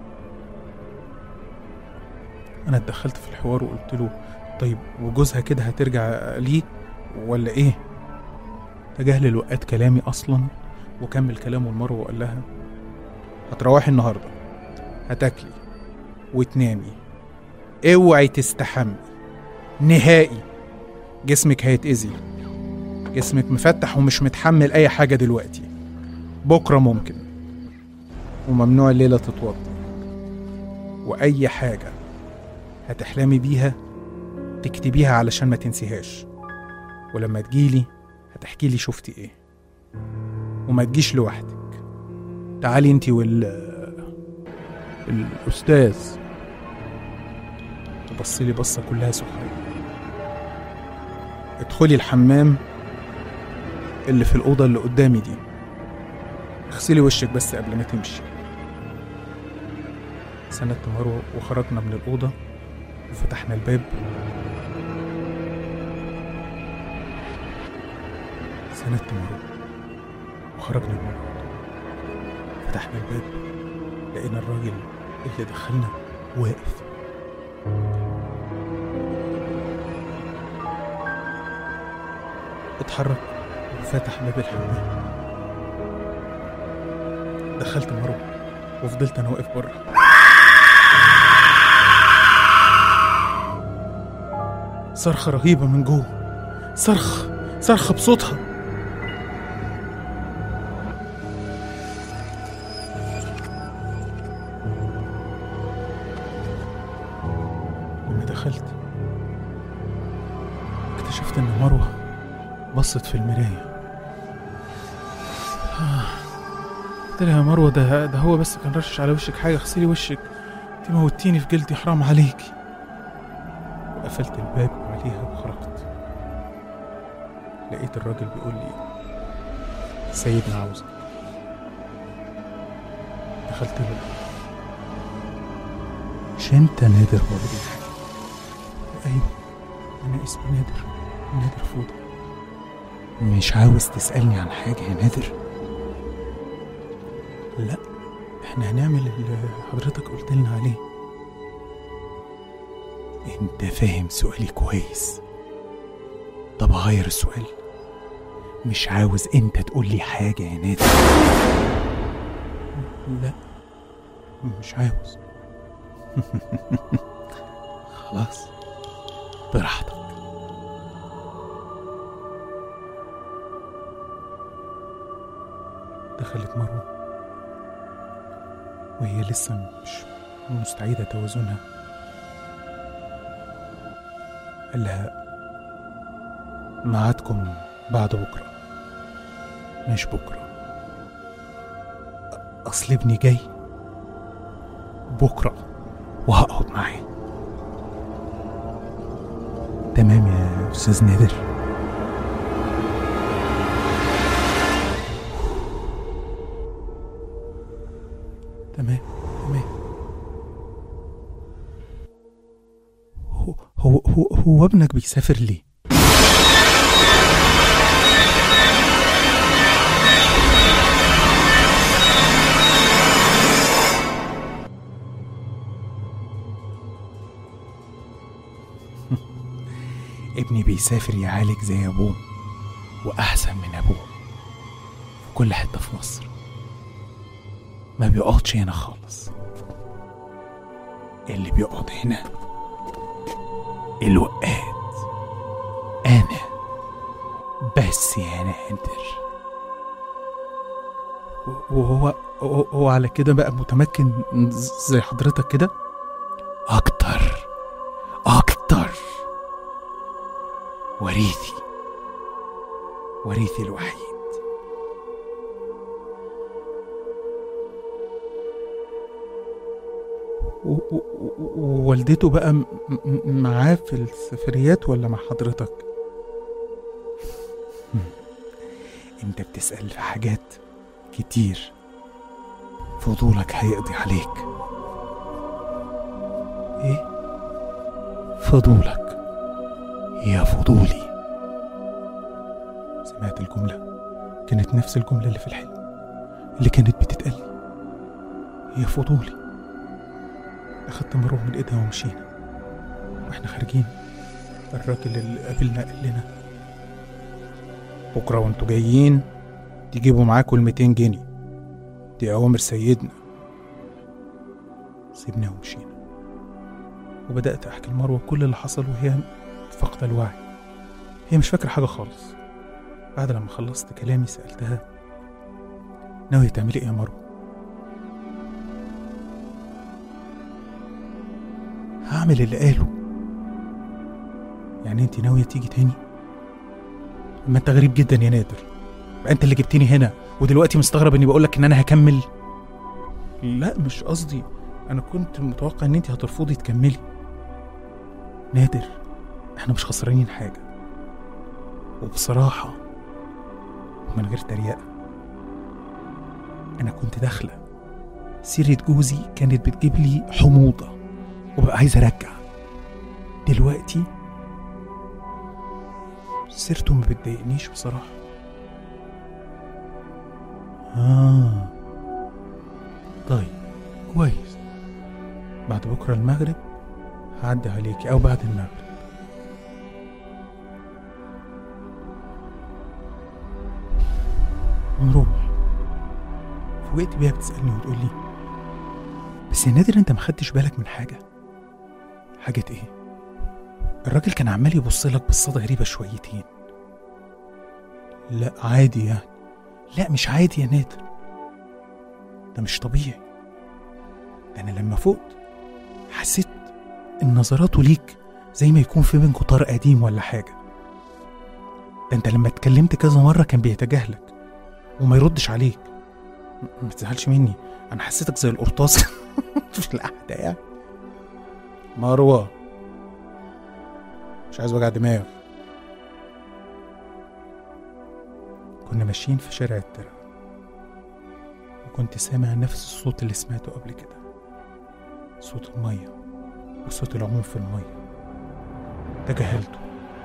انا اتدخلت في الحوار وقلت له طيب وجوزها كده هترجع ليه ولا ايه تجاهل الوقات كلامي اصلا وكمل كلامه لمروه وقال لها هتروحي النهارده هتاكلي وتنامي اوعي تستحمي نهائي جسمك هيتأذي جسمك مفتح ومش متحمل أي حاجة دلوقتي بكرة ممكن وممنوع الليلة تتوضى وأي حاجة هتحلمي بيها تكتبيها علشان ما تنسيهاش ولما تجيلي هتحكي لي شفتي ايه وما تجيش لوحدك تعالي انتي وال الأستاذ وبصلي بصة كلها سخرية ادخلي الحمام اللي في الأوضة اللي قدامي دي اغسلي وشك بس قبل ما تمشي سندت مروة وخرجنا من الأوضة وفتحنا الباب سندت مروة وخرجنا من الأوضة فتحنا الباب لقينا الراجل اللي دخلنا واقف اتحرك وفتح باب الحمام دخلت مروة وفضلت انا واقف بره صرخة رهيبة من جوه صرخ صرخة بصوتها لما دخلت اكتشفت ان مروة بصت في المراية قلت لها يا مروة ده ده هو بس كان رشش على وشك حاجة اغسلي وشك انت موتيني في جلدي حرام عليكي وقفلت الباب عليها وخرجت لقيت الراجل بيقول لي سيدنا عاوزك دخلت له مش انت نادر برضه ايوه انا اسمي نادر نادر فوضى مش عاوز تسألني عن حاجة يا نادر لا احنا هنعمل اللي حضرتك قلت لنا عليه انت فاهم سؤالي كويس طب اغير السؤال مش عاوز انت تقول لي حاجة يا نادر لا مش عاوز خلاص براحتك دخلت مروة وهي لسه مش مستعيدة توازنها قال لها ميعادكم بعد بكرة مش بكرة أصل ابني جاي بكرة وهقعد معاه تمام يا أستاذ نادر تمام تمام هو هو هو, هو ابنك بيسافر ليه؟ ابني بيسافر يعالج زي ابوه واحسن من ابوه في كل حته في مصر ما بيقعدش هنا خالص اللي بيقعد هنا الوقات انا بس يا نادر وهو هو, هو على كده بقى متمكن زي حضرتك كده اكتر اكتر وريثي وريثي الوحيد و- و- و- ووالدته بقى م- م- معاه في السفريات ولا مع حضرتك انت بتسأل في حاجات كتير فضولك هيقضي عليك ايه فضولك يا فضولي سمعت الجملة كانت نفس الجملة اللي في الحلم اللي كانت بتتقال لي يا فضولي أخدت مروه من إيدها ومشينا وإحنا خارجين الراجل اللي قابلنا قال لنا بكرة وانتوا جايين تجيبوا معاكم الميتين جنيه دي أوامر سيدنا سيبنا ومشينا وبدأت أحكي لمروة كل اللي حصل وهي فاقدة الوعي هي مش فاكرة حاجة خالص بعد لما خلصت كلامي سألتها ناوية تعملي ايه يا مروة؟ هعمل اللي قاله يعني انت ناوية تيجي تاني؟ ما انت غريب جدا يا نادر انت اللي جبتني هنا ودلوقتي مستغرب اني بقول لك ان انا هكمل لا مش قصدي انا كنت متوقع ان انت هترفضي تكملي نادر احنا مش خسرانين حاجه وبصراحه ومن غير تريقه انا كنت داخله سيره جوزي كانت بتجيب لي حموضه وببقى عايز ارجع دلوقتي سيرته ما بتضايقنيش بصراحه آه طيب كويس بعد بكرة المغرب هعدي عليكي أو بعد المغرب ونروح فوجئت بيها بتسألني وتقول لي بس يا نادر انت ما خدتش بالك من حاجة حاجة ايه الراجل كان عمال يبص لك بصات غريبة شويتين لا عادي يعني لا مش عادي يا نادر ده مش طبيعي ده انا لما فقت حسيت ان نظراته ليك زي ما يكون في بينكوا طار قديم ولا حاجه ده انت لما اتكلمت كذا مره كان بيتجاهلك وما يردش عليك م- ما تزعلش مني انا حسيتك زي القرطاس في القعده يعني مروه مش عايز وجع دماغ كنا ماشيين في شارع الترع وكنت سامع نفس الصوت اللي سمعته قبل كده صوت المية وصوت العموم في المية تجاهلته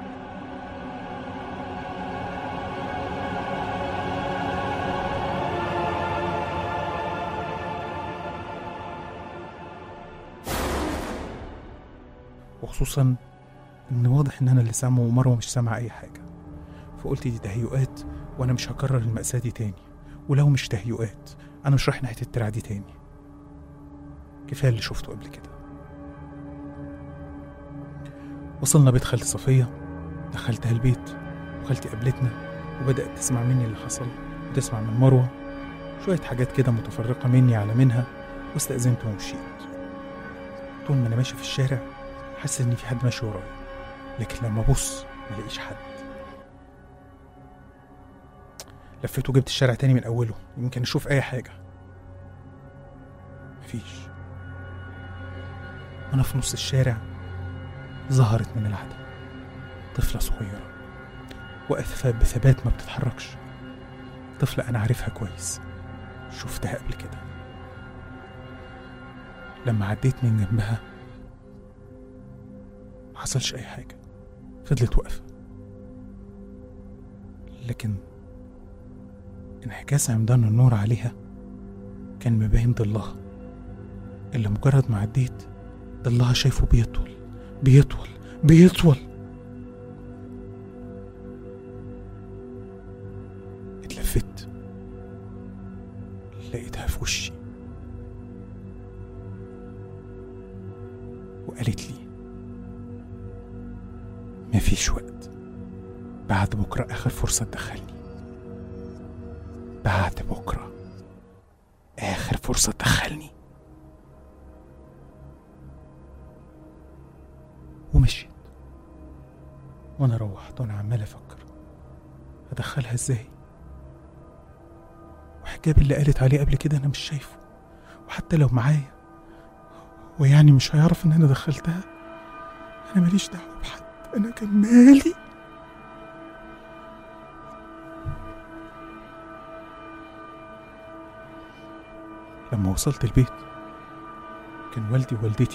وخصوصا ان واضح ان انا اللي سامعه ومروه مش سامعه اي حاجه فقلت دي تهيؤات وانا مش هكرر المأساة دي تاني ولو مش تهيؤات انا مش رايح ناحيه الترعه دي تاني كفايه اللي شفته قبل كده وصلنا بيت خالتي صفيه دخلتها البيت وخالتي قابلتنا وبدات تسمع مني اللي حصل وتسمع من مروه شويه حاجات كده متفرقه مني على منها واستأذنت ومشيت طول ما انا ماشي في الشارع حاسس ان في حد ماشي ورايا لكن لما ابص ملاقيش حد لفيت وجبت الشارع تاني من اوله يمكن اشوف اي حاجه مفيش وانا في نص الشارع ظهرت من العدم طفله صغيره واقفه بثبات ما بتتحركش طفله انا عارفها كويس شفتها قبل كده لما عديت من جنبها ما حصلش اي حاجه فضلت واقفه لكن انعكاس عمدان النور عليها كان مبين ضلها اللي مجرد ما عديت ضلها شايفه بيطول بيطول بيطول اتلفت لقيتها في وشي وقالت لي مفيش وقت بعد بكرة آخر فرصة تدخلني بعد بكرة آخر فرصة تدخلني ومشيت وأنا روحت وأنا عمال أفكر أدخلها إزاي وحجاب اللي قالت عليه قبل كده أنا مش شايفه وحتى لو معايا ويعني مش هيعرف إن أنا دخلتها أنا ماليش دعوة بحد أنا كان مالي لما وصلت البيت كان والدي ووالدتي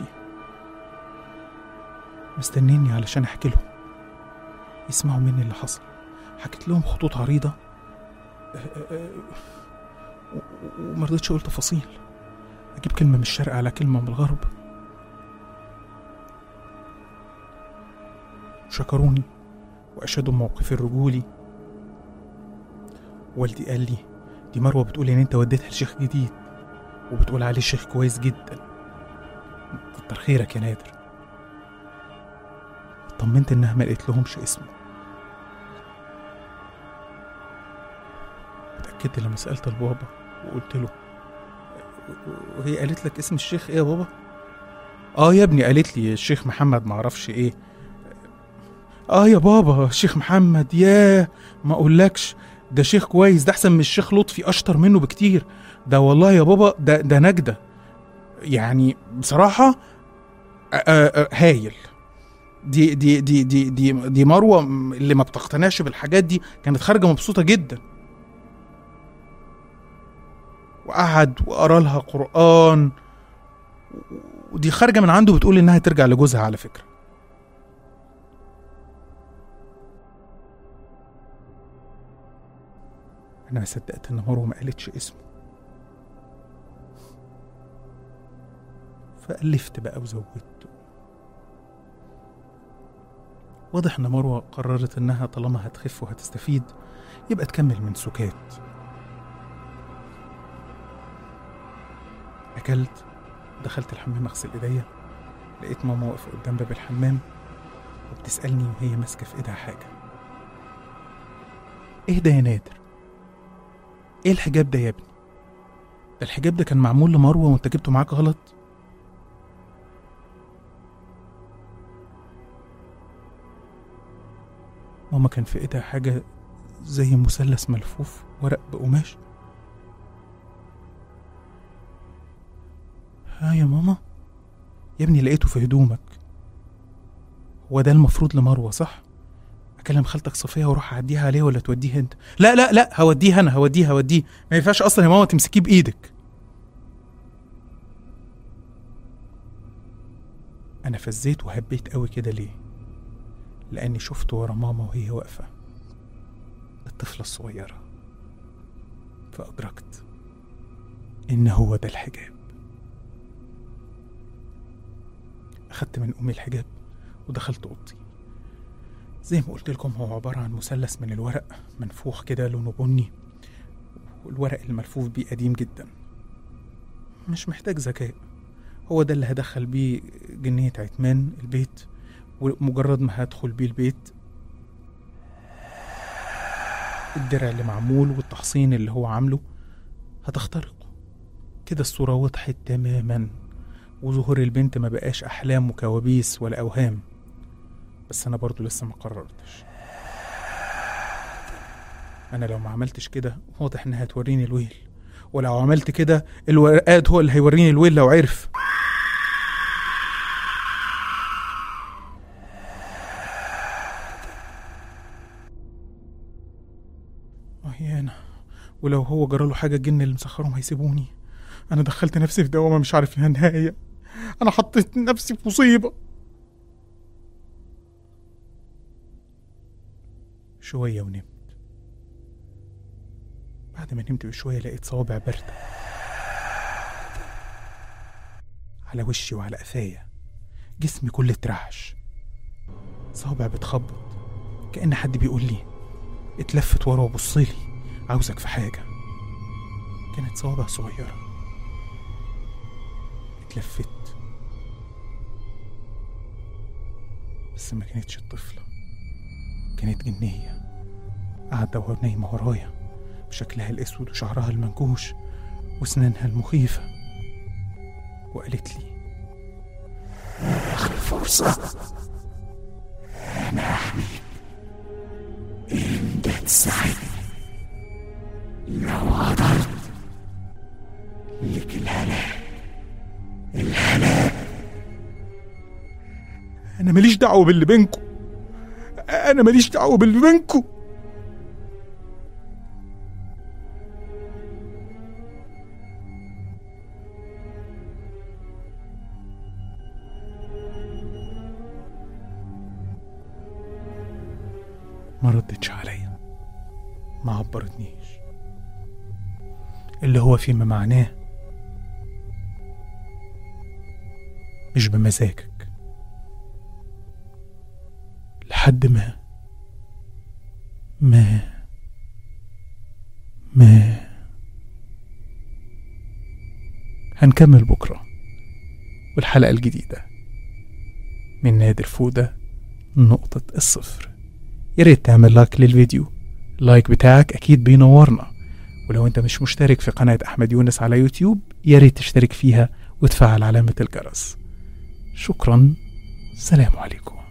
مستنيني علشان احكي لهم يسمعوا مني اللي حصل حكيت لهم خطوط عريضة أه، أه، أه، و- و- وما رضيتش اقول تفاصيل اجيب كلمة من الشرق على كلمة من الغرب شكروني واشادوا موقفي الرجولي والدي قال لي دي مروة بتقول ان انت وديتها لشيخ جديد وبتقول عليه شيخ كويس جدا كتر خيرك يا نادر طمنت انها ما لقيت لهمش اسمه اتأكدت لما سألت البابا وقلت له وهي قالت لك اسم الشيخ ايه يا بابا اه يا ابني قالت لي الشيخ محمد معرفش ايه اه يا بابا الشيخ محمد ياه ما اقولكش ده شيخ كويس ده احسن من الشيخ لطفي اشطر منه بكتير ده والله يا بابا ده ده نجده يعني بصراحه آه، آه، آه، هايل دي دي دي دي دي دي مروه م- اللي ما بتقتنعش بالحاجات دي كانت خارجه مبسوطه جدا وقعد وقرا لها قران ودي خارجه من عنده بتقول انها ترجع لجوزها على فكره انا ما صدقت ان مروه ما قالتش اسمه فألفت بقى وزودت واضح ان مروه قررت انها طالما هتخف وهتستفيد يبقى تكمل من سكات اكلت دخلت الحمام اغسل ايديا لقيت ماما واقفه قدام باب الحمام وبتسالني وهي ماسكه في ايدها حاجه ايه ده يا نادر ايه الحجاب ده يا ابني ده الحجاب ده كان معمول لمروه وانت جبته معاك غلط ماما كان في ايدها حاجه زي مثلث ملفوف ورق بقماش ها يا ماما يا ابني لقيته في هدومك هو ده المفروض لمروه صح اكلم خالتك صفيه واروح اعديها عليه ولا توديه انت لا لا لا هوديه انا هوديه هوديه ما ينفعش اصلا يا ماما تمسكيه بايدك انا فزيت وهبيت قوي كده ليه لاني شفت ورا ماما وهي واقفه الطفله الصغيره فادركت ان هو ده الحجاب اخدت من امي الحجاب ودخلت اوضتي زي ما قلت لكم هو عباره عن مثلث من الورق منفوخ كده لونه بني والورق الملفوف بيه قديم جدا مش محتاج ذكاء هو ده اللي هدخل بيه جنية عتمان البيت ومجرد ما هدخل بيه البيت الدرع اللي معمول والتحصين اللي هو عامله هتخترقه كده الصورة وضحت تماما وظهور البنت ما بقاش أحلام وكوابيس ولا أوهام بس أنا برضو لسه ما قررتش أنا لو ما عملتش كده واضح إنها هتوريني الويل ولو عملت كده الورقات هو اللي هيوريني الويل لو عرف وهي أنا ولو هو جراله حاجة الجن اللي مسخرهم هيسيبوني أنا دخلت نفسي في دوامة مش عارف لها نهاية أنا حطيت نفسي في مصيبة شوية ونمت بعد ما نمت بشوية لقيت صوابع باردة على وشي وعلى قفايا جسمي كله اترعش صوابع بتخبط كأن حد بيقول لي اتلفت ورا وبصلي عاوزك في حاجة كانت صوابع صغيرة اتلفت بس ما كانتش الطفلة كانت جنية قاعدة وهي نايمة ورايا بشكلها الأسود وشعرها المنكوش وسنانها المخيفة وقالت لي آخر فرصة أنا أحميك أنت تساعدني لو قدرت لك الهلاك أنا ماليش دعوة باللي بينكم أنا ماليش دعوة باللي بينكم ما ردتش عليا ما عبرتنيش اللي هو فيما معناه مش بمزاجك لحد ما ما ما هنكمل بكرة والحلقة الجديدة من نادر فودة نقطة الصفر يا ريت تعمل لايك للفيديو اللايك بتاعك أكيد بينورنا ولو أنت مش مشترك في قناة أحمد يونس على يوتيوب يا ريت تشترك فيها وتفعل علامة الجرس شكرا سلام عليكم